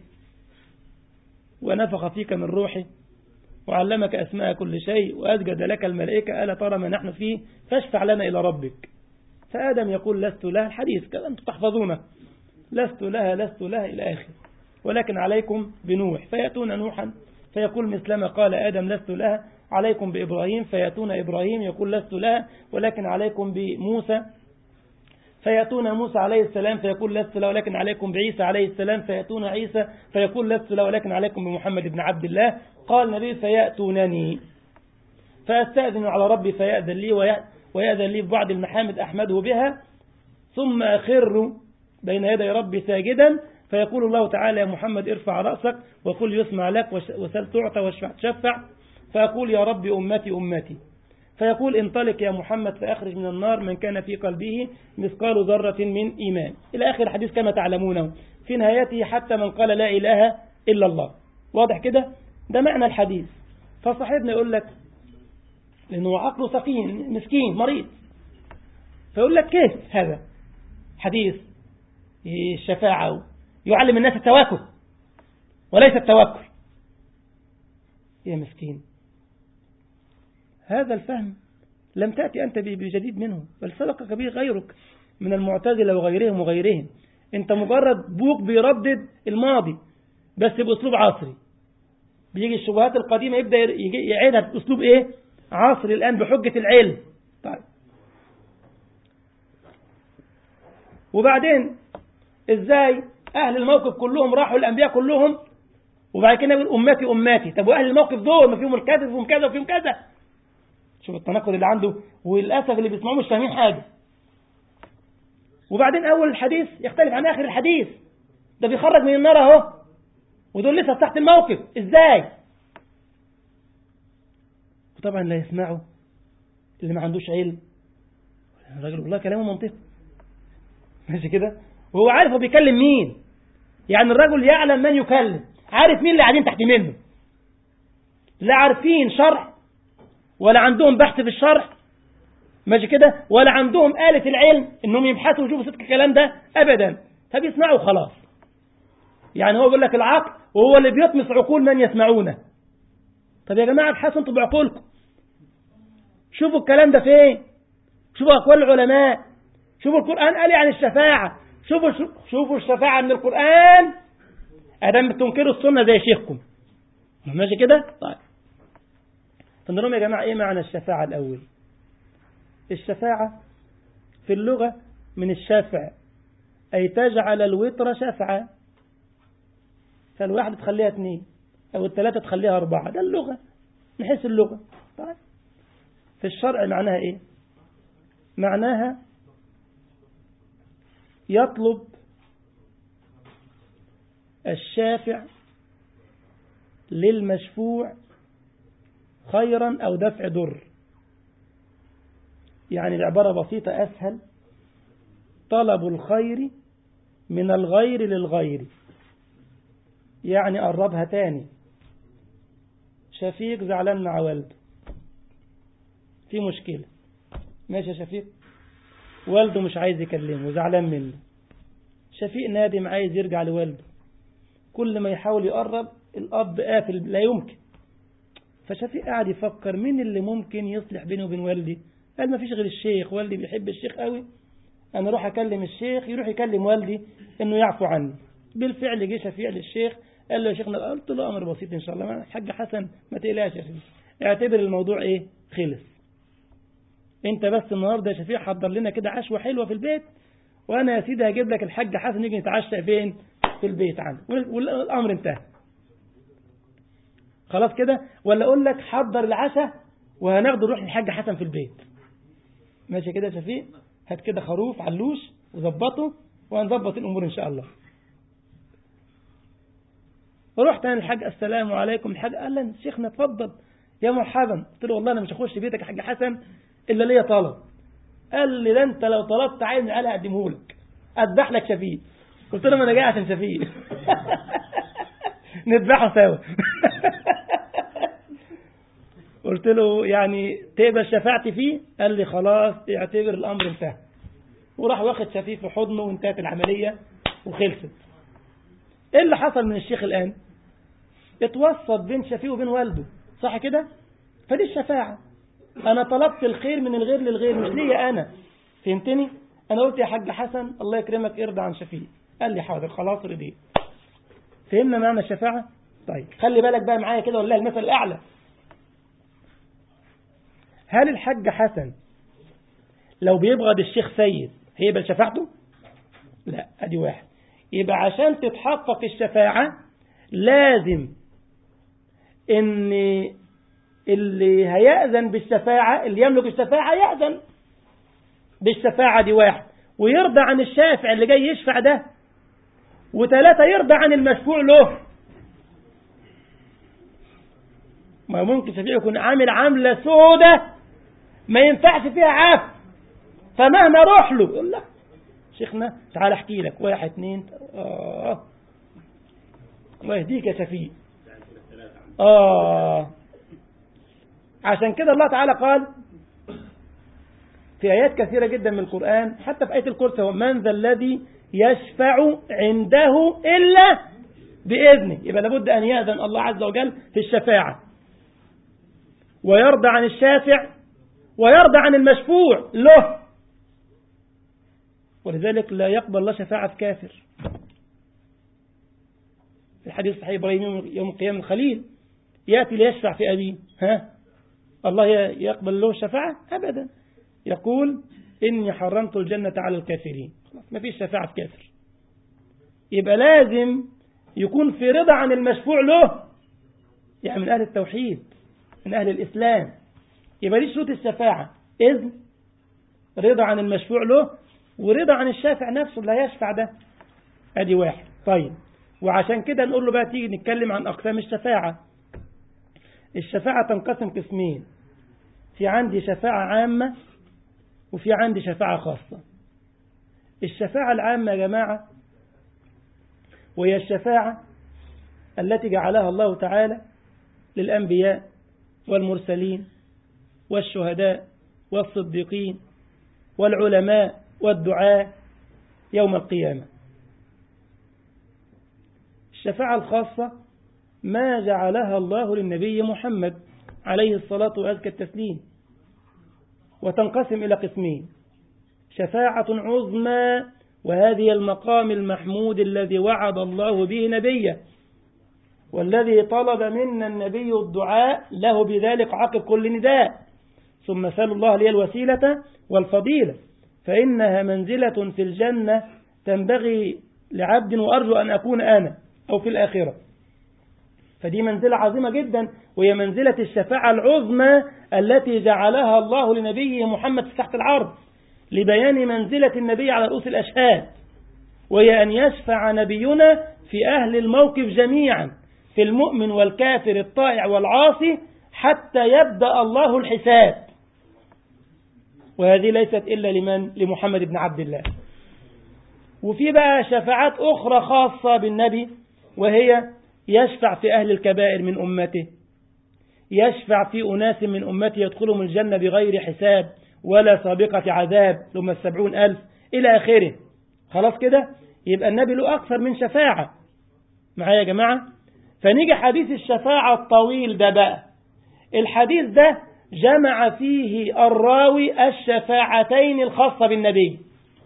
ونفخ فيك من روحه وعلمك أسماء كل شيء وأسجد لك الملائكة ألا ترى ما نحن فيه فاشفع لنا إلى ربك فآدم يقول لست لها الحديث كذا أنتم تحفظونه لست لها لست لها إلى آخر ولكن عليكم بنوح فيأتون نوحا فيقول مثلما قال آدم لست لها عليكم بإبراهيم فيأتون إبراهيم يقول لست لها ولكن عليكم بموسى فيأتون موسى عليه السلام فيقول لست له ولكن عليكم بعيسى عليه السلام فيأتون عيسى فيقول لست له ولكن عليكم بمحمد بن عبد الله قال النبي فيأتونني فأستأذن على ربي فيأذن لي ويأذن لي ببعض المحامد أحمده بها ثم أخر بين يدي ربي ساجدا فيقول الله تعالى يا محمد ارفع رأسك وقل يسمع لك وسل تعطى واشفع تشفع فأقول يا رب أمتي أمتي فيقول انطلق يا محمد فأخرج من النار من كان في قلبه مثقال ذرة من إيمان إلى آخر الحديث كما تعلمونه في نهايته حتى من قال لا إله إلا الله واضح كده ده معنى الحديث فصاحبنا يقول لك لأنه عقله سقيم مسكين مريض فيقول لك كيف هذا حديث الشفاعة يعلم الناس التواكل وليس التوكل يا مسكين هذا الفهم لم تأتي أنت بجديد منه بل سبقك به غيرك من المعتزلة وغيرهم وغيرهم أنت مجرد بوق بيردد الماضي بس بأسلوب عصري بيجي الشبهات القديمة يبدأ يعيدها بأسلوب إيه عصري الآن بحجة العلم طيب وبعدين إزاي أهل الموقف كلهم راحوا الأنبياء كلهم وبعد كده يقول أمتي أمتي طب وأهل الموقف دول ما فيهم الكذب وفيهم كذا وفيهم كذا شوف التناقض اللي عنده وللأسف اللي بيسمعوه مش فاهمين حاجة وبعدين أول الحديث يختلف عن آخر الحديث ده بيخرج من النار أهو ودول لسه تحت الموقف إزاي وطبعا لا يسمعه اللي ما عندوش علم الراجل والله كلامه منطقي ماشي كده وهو عارف هو بيكلم مين يعني الرجل يعلم من يكلم عارف مين اللي قاعدين تحت منه لا عارفين شرح ولا عندهم بحث في الشرح ماشي كده ولا عندهم آلة العلم انهم يبحثوا ويشوفوا صدق الكلام ده ابدا فبيسمعوا خلاص يعني هو بيقول لك العقل وهو اللي بيطمس عقول من يسمعونه طب يا جماعة ابحثوا انتوا بعقولكم شوفوا الكلام ده فين شوفوا أقوال العلماء شوفوا القرآن قال عن الشفاعة شوفوا شوفوا الشفاعة من القرآن أدام بتنكروا السنة زي شيخكم ماشي كده طيب فنقول يا جماعة إيه معنى الشفاعة الأول الشفاعة في اللغة من الشافع أي تجعل الوتر شفعة فالواحد تخليها اثنين أو الثلاثة تخليها أربعة ده اللغة نحس اللغة طيب في الشرع معناها إيه معناها يطلب الشافع للمشفوع خيرا أو دفع ضر يعني العبارة بسيطة أسهل طلب الخير من الغير للغير يعني قربها تاني شفيق زعلان مع والده في مشكلة ماشي يا شفيق والده مش عايز يكلمه وزعلان منه شفيق نادم عايز يرجع لوالده كل ما يحاول يقرب الأب قافل لا يمكن فشفيق قاعد يفكر مين اللي ممكن يصلح بيني وبين والدي قال ما فيش غير الشيخ والدي بيحب الشيخ قوي أنا أروح أكلم الشيخ يروح يكلم والدي إنه يعفو عني بالفعل جه شفيع للشيخ قال له يا شيخنا قلت له أمر بسيط إن شاء الله الحاج حسن ما تقلقش يا شيخ اعتبر الموضوع إيه خلص انت بس النهارده يا شفيع حضر لنا كده عشوه حلوه في البيت وانا يا سيدي هجيب لك الحاج حسن نيجي نتعشى فين في البيت عندك والامر انتهى خلاص كده ولا اقول لك حضر العشاء وهناخده نروح للحاج حسن في البيت ماشي كده يا شفيق هات كده خروف علوش وظبطه وهنظبط الامور ان شاء الله رحت انا الحاج السلام عليكم الحاج قال لي شيخنا اتفضل يا مرحبا قلت له والله انا مش هخش بيتك يا حاج حسن الا ليا طلب قال لي ده انت لو طلبت عايز انا اقدمه لك اذبح لك شفيق قلت له ما انا جاي عشان شفيق نذبحه سوا قلت له يعني تقبل شفاعتي فيه قال لي خلاص اعتبر الامر انتهى وراح واخد شفيق في حضنه وانتهت العمليه وخلصت ايه اللي حصل من الشيخ الان اتوسط بين شفيق وبين والده صح كده فدي الشفاعه انا طلبت الخير من الغير للغير مش ليا انا فهمتني انا قلت يا حاج حسن الله يكرمك ارضى عن شفيق قال لي حاضر خلاص رضيت فهمنا معنى الشفاعه طيب خلي بالك بقى معايا كده والله المثل الاعلى هل الحاج حسن لو بيبغض الشيخ سيد هيقبل شفاعته لا ادي واحد يبقى عشان تتحقق الشفاعة لازم ان اللي هيأذن بالشفاعة اللي يملك الشفاعة يأذن بالشفاعة دي واحد ويرضى عن الشافع اللي جاي يشفع ده وثلاثة يرضى عن المشفوع له ما ممكن شفيع يكون عامل عاملة سودة ما ينفعش فيها عفو فمهما اروح له يقول لك شيخنا تعال احكي لك واحد اثنين اه الله يهديك يا شفيع اه عشان كده الله تعالى قال في آيات كثيرة جدا من القرآن حتى في آية الكرسي هو من ذا الذي يشفع عنده إلا بإذنه يبقى لابد أن يأذن الله عز وجل في الشفاعة ويرضى عن الشافع ويرضى عن المشفوع له ولذلك لا يقبل الله شفاعة كافر في الحديث صحيح إبراهيم يوم القيامة الخليل يأتي ليشفع في أبيه ها الله يقبل له الشفاعة أبدا يقول إني حرمت الجنة على الكافرين خلاص ما فيش شفاعة في كافر يبقى لازم يكون في رضا عن المشفوع له يعني من أهل التوحيد من أهل الإسلام يبقى دي شروط الشفاعة إذن رضا عن المشفوع له ورضا عن الشافع نفسه اللي هيشفع ده ادي واحد طيب وعشان كده نقول له بقى تيجي نتكلم عن أقسام الشفاعة الشفاعة تنقسم قسمين في عندي شفاعة عامة وفي عندي شفاعة خاصة الشفاعة العامة يا جماعة وهي الشفاعة التي جعلها الله تعالى للأنبياء والمرسلين والشهداء والصديقين والعلماء والدعاء يوم القيامة الشفاعة الخاصة ما جعلها الله للنبي محمد عليه الصلاة وأزكى التسليم وتنقسم إلى قسمين شفاعة عظمى وهذه المقام المحمود الذي وعد الله به نبيه والذي طلب منا النبي الدعاء له بذلك عقب كل نداء ثم سأل الله لي الوسيلة والفضيلة فإنها منزلة في الجنة تنبغي لعبد وأرجو أن أكون أنا أو في الآخرة فدي منزلة عظيمة جدا وهي منزلة الشفاعة العظمى التي جعلها الله لنبيه محمد في تحت العرض لبيان منزلة النبي على رؤوس الأشهاد وهي أن يشفع نبينا في أهل الموقف جميعا في المؤمن والكافر الطائع والعاصي حتى يبدأ الله الحساب وهذه ليست إلا لمن لمحمد بن عبد الله وفي بقى شفاعات أخرى خاصة بالنبي وهي يشفع في أهل الكبائر من أمته يشفع في أناس من أمته يدخلهم الجنة بغير حساب ولا سابقة عذاب ثم السبعون ألف إلى آخره خلاص كده يبقى النبي له أكثر من شفاعة معايا يا جماعة فنيجي حديث الشفاعة الطويل ده بقى الحديث ده جمع فيه الراوي الشفاعتين الخاصة بالنبي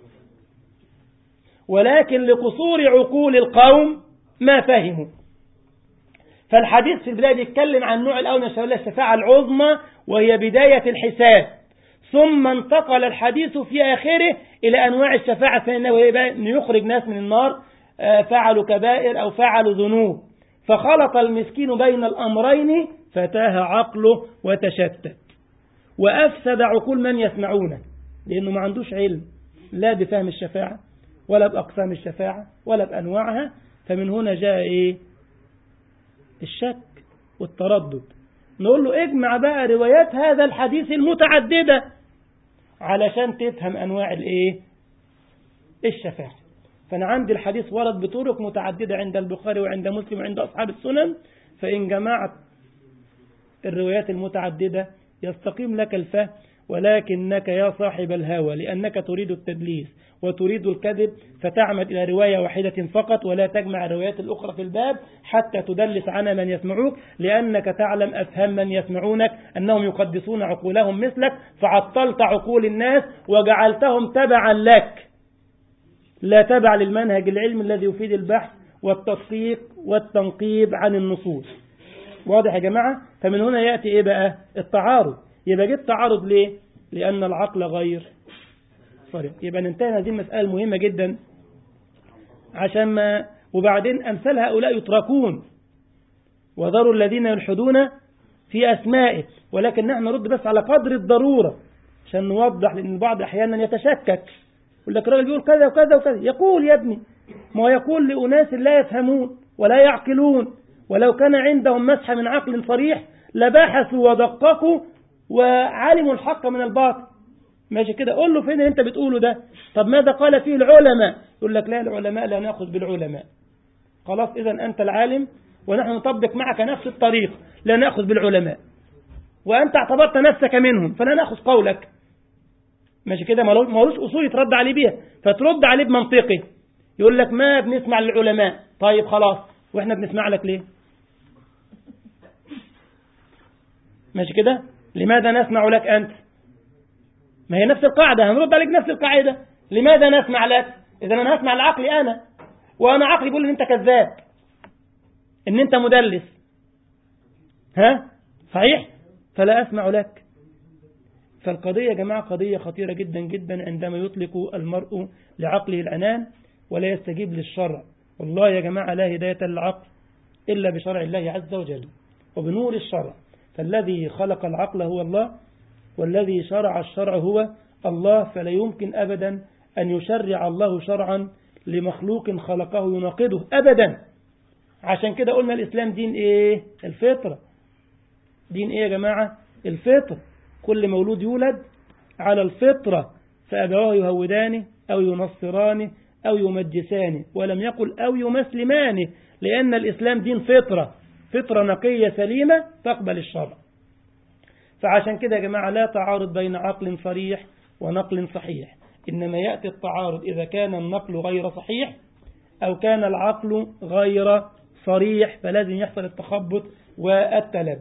ولكن لقصور عقول القوم ما فهموا فالحديث في البداية بيتكلم عن النوع الأول من الشفاعة العظمى وهي بداية الحساب ثم انتقل الحديث في آخره إلى أنواع الشفاعة الثانية وهي أن يخرج ناس من النار فعلوا كبائر أو فعلوا ذنوب فخلط المسكين بين الأمرين فتاه عقله وتشتت وأفسد عقول من يسمعونه لأنه ما عندوش علم لا بفهم الشفاعة ولا بأقسام الشفاعة ولا بأنواعها فمن هنا جاء إيه الشك والتردد نقول له اجمع بقى روايات هذا الحديث المتعددة علشان تفهم أنواع الإيه الشفاعة فأنا عندي الحديث ورد بطرق متعددة عند البخاري وعند مسلم وعند أصحاب السنن فإن جمعت الروايات المتعددة يستقيم لك الفهم ولكنك يا صاحب الهوى لأنك تريد التدليس وتريد الكذب فتعمد إلى رواية واحدة فقط ولا تجمع الروايات الأخرى في الباب حتى تدلس عنها من يسمعوك لأنك تعلم أفهم من يسمعونك أنهم يقدسون عقولهم مثلك فعطلت عقول الناس وجعلتهم تبعا لك لا تبع للمنهج العلمي الذي يفيد البحث والتدقيق والتنقيب عن النصوص واضح يا جماعة فمن هنا يأتي إيه بقى التعارض يبقى جه التعارض ليه لأن العقل غير صريح يبقى ننتهي هذه المسألة المهمة جدا عشان ما وبعدين أمثال هؤلاء يتركون وذروا الذين يلحدون في أسمائه ولكن نحن نرد بس على قدر الضرورة عشان نوضح لأن البعض أحيانا يتشكك يقول لك الراجل بيقول كذا وكذا وكذا يقول يا ابني ما هو يقول لأناس لا يفهمون ولا يعقلون ولو كان عندهم مسح من عقل صريح لبحثوا ودققوا وعلموا الحق من الباطل ماشي كده قول له فين اللي انت بتقوله ده طب ماذا قال فيه العلماء يقول لك لا العلماء لا نأخذ بالعلماء خلاص إذا أنت العالم ونحن نطبق معك نفس الطريق لا نأخذ بالعلماء وأنت اعتبرت نفسك منهم فلا نأخذ قولك ماشي كده مالوش أصول يترد عليه بيها فترد عليه بمنطقه يقول لك ما بنسمع للعلماء طيب خلاص واحنا بنسمع لك ليه ماشي كده لماذا نسمع لك أنت ما هي نفس القاعدة هنرد عليك نفس القاعدة لماذا نسمع لك إذا أنا هسمع لعقلي أنا وأنا عقلي بيقول إن أنت كذاب إن أنت مدلس ها صحيح فلا أسمع لك فالقضية يا جماعة قضية خطيرة جدا جدا عندما يطلق المرء لعقله العنان ولا يستجيب للشرع والله يا جماعة لا هداية للعقل إلا بشرع الله عز وجل وبنور الشرع فالذي خلق العقل هو الله والذي شرع الشرع هو الله فلا يمكن أبدا أن يشرع الله شرعا لمخلوق خلقه يناقضه أبدا عشان كده قلنا الإسلام دين إيه الفطرة دين إيه يا جماعة الفطر كل مولود يولد على الفطرة فأبواه يهودانه أو ينصرانه أو يمجسانه ولم يقل أو يمسلمانه لأن الإسلام دين فطرة فطرة نقية سليمة تقبل الشرع فعشان كده يا جماعة لا تعارض بين عقل صريح ونقل صحيح إنما يأتي التعارض إذا كان النقل غير صحيح أو كان العقل غير صريح فلازم يحصل التخبط والتلب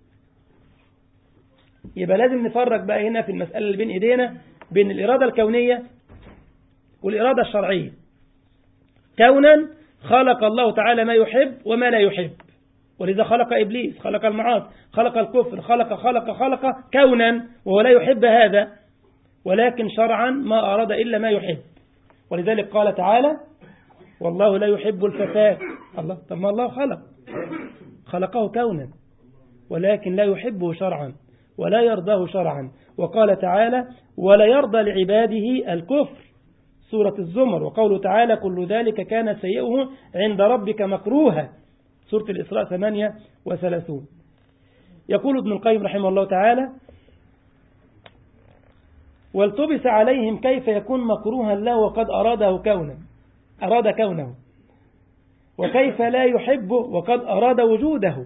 يبقى لازم نفرق بقى هنا في المسألة اللي بين إيدينا بين الإرادة الكونية والإرادة الشرعية كونا خلق الله تعالى ما يحب وما لا يحب ولذا خلق إبليس خلق المعاصي خلق الكفر خلق خلق خلق كونا وهو لا يحب هذا ولكن شرعا ما أراد إلا ما يحب ولذلك قال تعالى والله لا يحب الفساد الله طب ما الله خلق خلقه كونا ولكن لا يحبه شرعا ولا يرضاه شرعا وقال تعالى ولا يرضى لعباده الكفر سورة الزمر وقوله تعالى كل ذلك كان سيئه عند ربك مكروها سورة الإسراء 38 يقول ابن القيم رحمه الله تعالى والتبس عليهم كيف يكون مكروها له وقد أراده كونا أراد كونه وكيف لا يحبه وقد أراد وجوده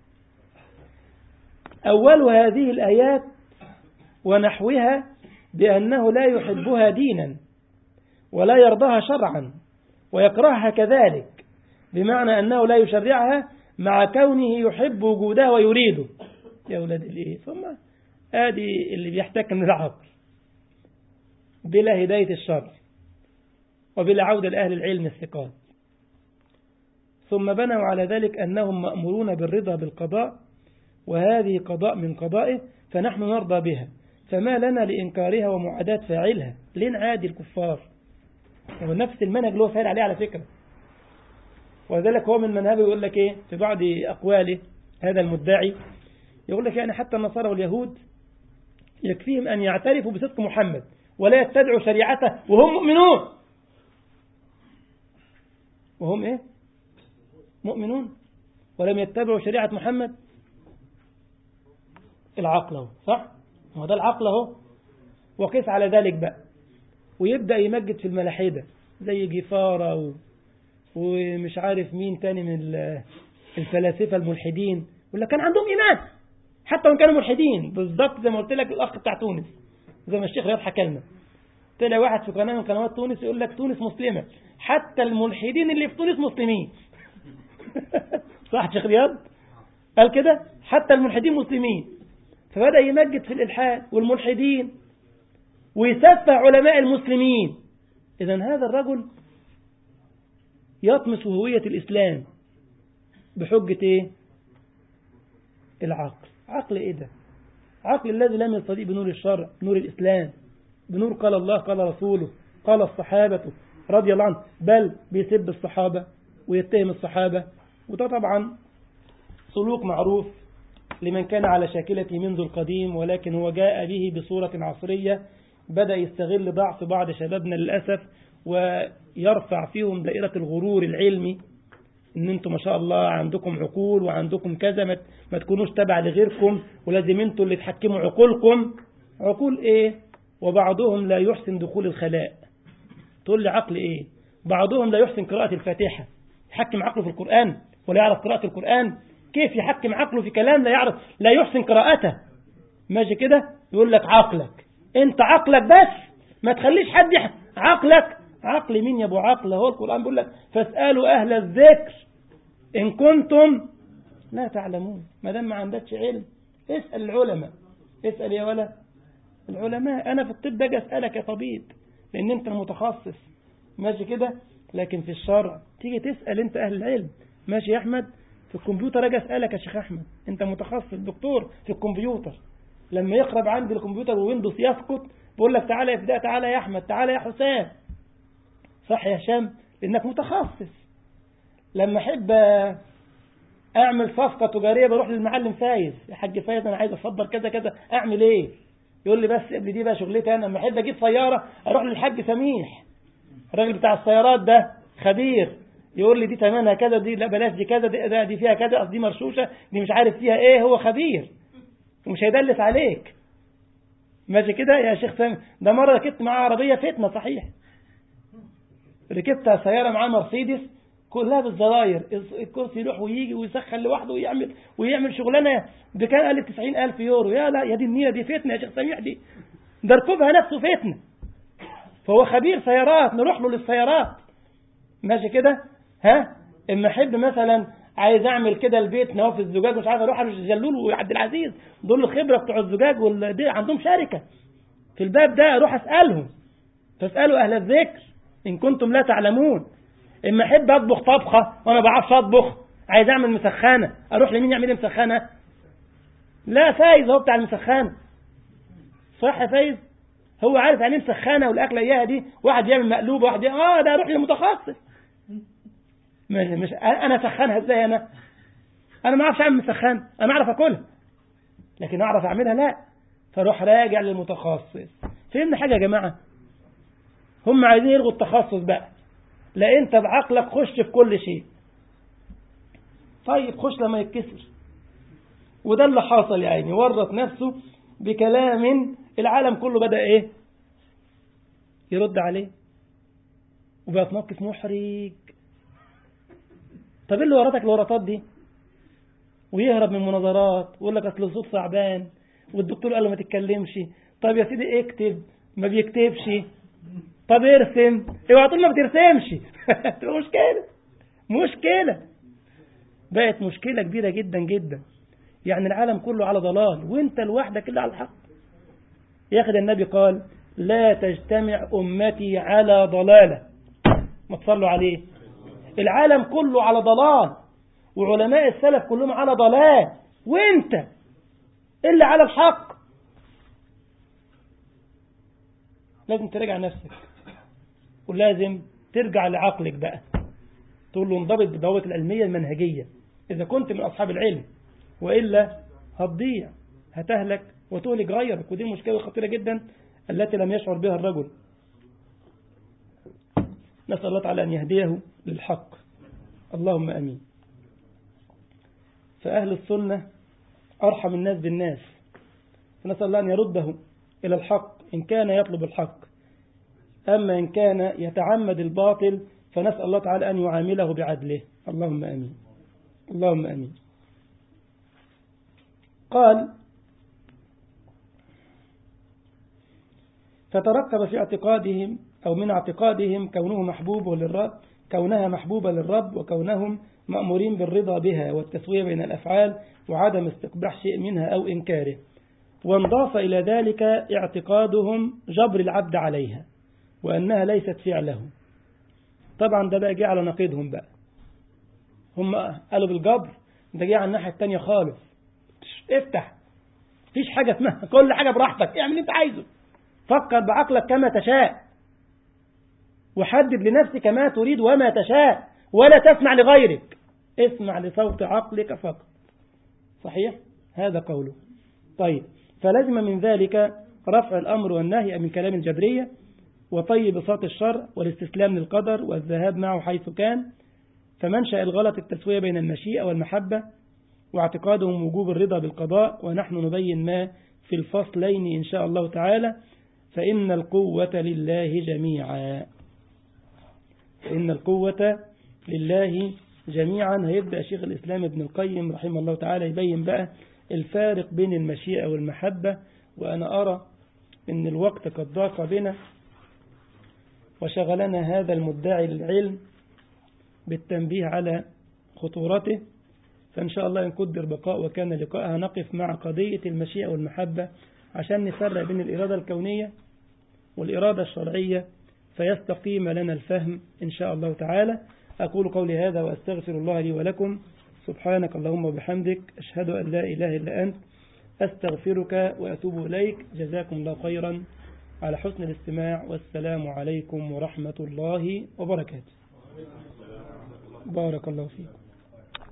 أول هذه الآيات ونحوها بأنه لا يحبها دينا ولا يرضاها شرعا ويكرهها كذلك بمعنى أنه لا يشرعها مع كونه يحب وجودها ويريده يا أولاد الإيه ثم آدي اللي بيحتك من العقل بلا هداية الشرع وبلا عودة لأهل العلم الثقات ثم بنوا على ذلك أنهم مأمورون بالرضا بالقضاء وهذه قضاء من قضائه فنحن نرضى بها فما لنا لإنكارها ومعاداة فاعلها لين عادي الكفار هو نفس المنهج اللي هو فاعل عليه على فكرة وذلك هو من منهجه يقول لك إيه في بعض أقواله هذا المدعي يقول لك يعني حتى النصارى واليهود يكفيهم أن يعترفوا بصدق محمد ولا يتبعوا شريعته وهم مؤمنون وهم إيه مؤمنون ولم يتبعوا شريعة محمد العقل اهو صح هو ده العقل اهو وقيس على ذلك بقى ويبدأ يمجد في الملاحدة زي جفارة و... ومش عارف مين تاني من الفلاسفة الملحدين ولا كان عندهم إيمان حتى وإن كانوا ملحدين بالضبط زي ما قلت لك الأخ بتاع تونس زي ما الشيخ رياض حكى لنا طلع واحد في قناة من قنوات تونس يقول لك تونس مسلمة حتى الملحدين اللي في تونس مسلمين صح شيخ رياض قال كده حتى الملحدين مسلمين فبدأ يمجد في الإلحاد والملحدين ويسفه علماء المسلمين إذا هذا الرجل يطمس هوية الإسلام بحجة إيه العقل عقل إيه ده عقل الذي لم يستضيء بنور الشرع بنور الإسلام بنور قال الله قال رسوله قال الصحابة رضي الله عنه بل بيسب الصحابة ويتهم الصحابة وده طبعا سلوك معروف لمن كان على شاكلته منذ القديم ولكن هو جاء به بصورة عصرية بدأ يستغل ضعف بعض شبابنا للأسف ويرفع فيهم دائرة الغرور العلمي ان انتم ما شاء الله عندكم عقول وعندكم كذا ما ما تكونوش تبع لغيركم ولازم انتوا اللي تحكموا عقولكم عقول ايه وبعضهم لا يحسن دخول الخلاء تقول لي عقل ايه بعضهم لا يحسن قراءة الفاتحة يحكم عقله في القرآن ولا يعرف قراءة القرآن كيف يحكم عقله في كلام لا يعرف لا يحسن قراءته ماشي كده يقول لك عقلك انت عقلك بس ما تخليش حد يح... عقلك عقل مين يا ابو عقل هو القرآن بيقول لك فاسألوا أهل الذكر إن كنتم لا تعلمون ما دام ما عندكش علم اسأل العلماء اسأل يا ولا العلماء أنا في الطب باجي أسألك يا طبيب لأن أنت المتخصص ماشي كده لكن في الشرع تيجي تسأل أنت أهل العلم ماشي يا أحمد في الكمبيوتر أجي أسألك يا شيخ أحمد أنت متخصص دكتور في الكمبيوتر لما يقرب عندي الكمبيوتر وويندوز يسقط بقول لك تعالى يا فداء تعالى يا أحمد تعالى يا حسام صح يا هشام لأنك متخصص لما أحب أعمل صفقة تجارية بروح للمعلم فايز يا حاج فايز أنا عايز أصدر كذا كذا أعمل إيه يقول لي بس قبل دي بقى شغلتي أنا لما أحب أجيب سيارة أروح للحاج سميح الراجل بتاع السيارات ده خبير يقول لي دي ثمنها كذا دي لا بلاش دي كذا دي, دي فيها كذا دي مرشوشة دي مش عارف فيها ايه هو خبير ومش هيدلس عليك ماشي كده يا شيخ سامي ده مرة ركبت معاه عربية فتنة صحيح ركبت سيارة معاه مرسيدس كلها بالزراير الكرسي يروح ويجي ويسخن لوحده ويعمل ويعمل شغلانة بكان قال 90 ألف يورو يا لا يا دي النية دي فتنة يا شيخ سميح دي ده ركوبها نفسه فتنة فهو خبير سيارات نروح له للسيارات ماشي كده ها اما احب مثلا عايز اعمل كده البيت نواف الزجاج مش عارف اروح على الجلول وعبد العزيز دول الخبره بتوع الزجاج والدي عندهم شركه في الباب ده اروح اسالهم فاسالوا اهل الذكر ان كنتم لا تعلمون اما احب اطبخ طبخه وانا ما بعرفش اطبخ عايز اعمل مسخنه اروح لمين يعمل لي مسخنه لا فايز هو بتاع المسخنه صح يا فايز هو عارف يعني مسخنه والاكله اياها دي واحد يعمل مقلوبه واحد يعمل اه ده اروح للمتخصص مش مش انا اسخنها ازاي انا انا ما اعرفش اعمل مسخنه انا اعرف اكلها لكن اعرف اعملها لا فاروح راجع للمتخصص فهمنا حاجه يا جماعه هم عايزين يلغوا التخصص بقى لا انت بعقلك خش في كل شيء طيب خش لما يتكسر وده اللي حاصل يا عيني ورط نفسه بكلام العالم كله بدأ ايه يرد عليه وبقى في موقف محرج طب ايه اللي ورطك الورطات دي ويهرب من مناظرات ويقول لك اصل الصوت صعبان والدكتور قال له ما تتكلمش طب يا سيدي اكتب ما بيكتبش طب ارسم اوعى تقول ما بترسمش تبقى مشكله مشكله بقت مشكله كبيره جدا جدا يعني العالم كله على ضلال وانت لوحدك اللي على الحق يا اخي النبي قال لا تجتمع امتي على ضلاله ما تصلوا عليه العالم كله على ضلال وعلماء السلف كلهم على ضلال وانت اللي على الحق لازم تراجع نفسك ولازم ترجع لعقلك بقى تقول له انضبط بالضوابط العلمية المنهجية إذا كنت من أصحاب العلم وإلا هتضيع هتهلك وتهلك غيرك ودي مشكلة خطيرة جدا التي لم يشعر بها الرجل نسأل الله تعالى أن يهديه للحق اللهم أمين فأهل السنة أرحم الناس بالناس فنسأل الله أن يرده إلى الحق إن كان يطلب الحق أما إن كان يتعمد الباطل فنسأل الله تعالى أن يعامله بعدله اللهم أمين اللهم أمين قال فتركب في اعتقادهم أو من اعتقادهم كونه محبوب للرب كونها محبوبة للرب وكونهم مأمورين بالرضا بها والتسوية بين الأفعال وعدم استقباح شيء منها أو إنكاره وانضاف إلى ذلك اعتقادهم جبر العبد عليها وأنها ليست فعله طبعا ده بقى جه على نقيضهم بقى هم قالوا بالجبر ده جه على الناحية التانية خالص افتح مفيش حاجة اسمها كل حاجة براحتك اعمل اللي انت عايزه فكر بعقلك كما تشاء وحدد لنفسك ما تريد وما تشاء ولا تسمع لغيرك اسمع لصوت عقلك فقط صحيح هذا قوله طيب فلزم من ذلك رفع الأمر والنهي من كلام الجبرية وطي بساط الشرع والاستسلام للقدر والذهاب معه حيث كان فمنشأ الغلط التسوية بين المشيئة والمحبة واعتقادهم وجوب الرضا بالقضاء ونحن نبين ما في الفصلين إن شاء الله تعالى فإن القوة لله جميعا فإن القوة لله جميعا هيبدأ شيخ الإسلام ابن القيم رحمه الله تعالى يبين بقى الفارق بين المشيئة والمحبة وأنا أرى أن الوقت قد ضاق بنا وشغلنا هذا المدعي للعلم بالتنبيه على خطورته فإن شاء الله إن قدر بقاء وكان لقاءها نقف مع قضية المشيئة والمحبة عشان نفرق بين الإرادة الكونية والإرادة الشرعية فيستقيم لنا الفهم إن شاء الله تعالى أقول قولي هذا وأستغفر الله لي ولكم سبحانك اللهم وبحمدك أشهد أن لا إله إلا أنت أستغفرك وأتوب إليك جزاكم الله خيرا على حسن الاستماع والسلام عليكم ورحمة الله وبركاته بارك الله فيكم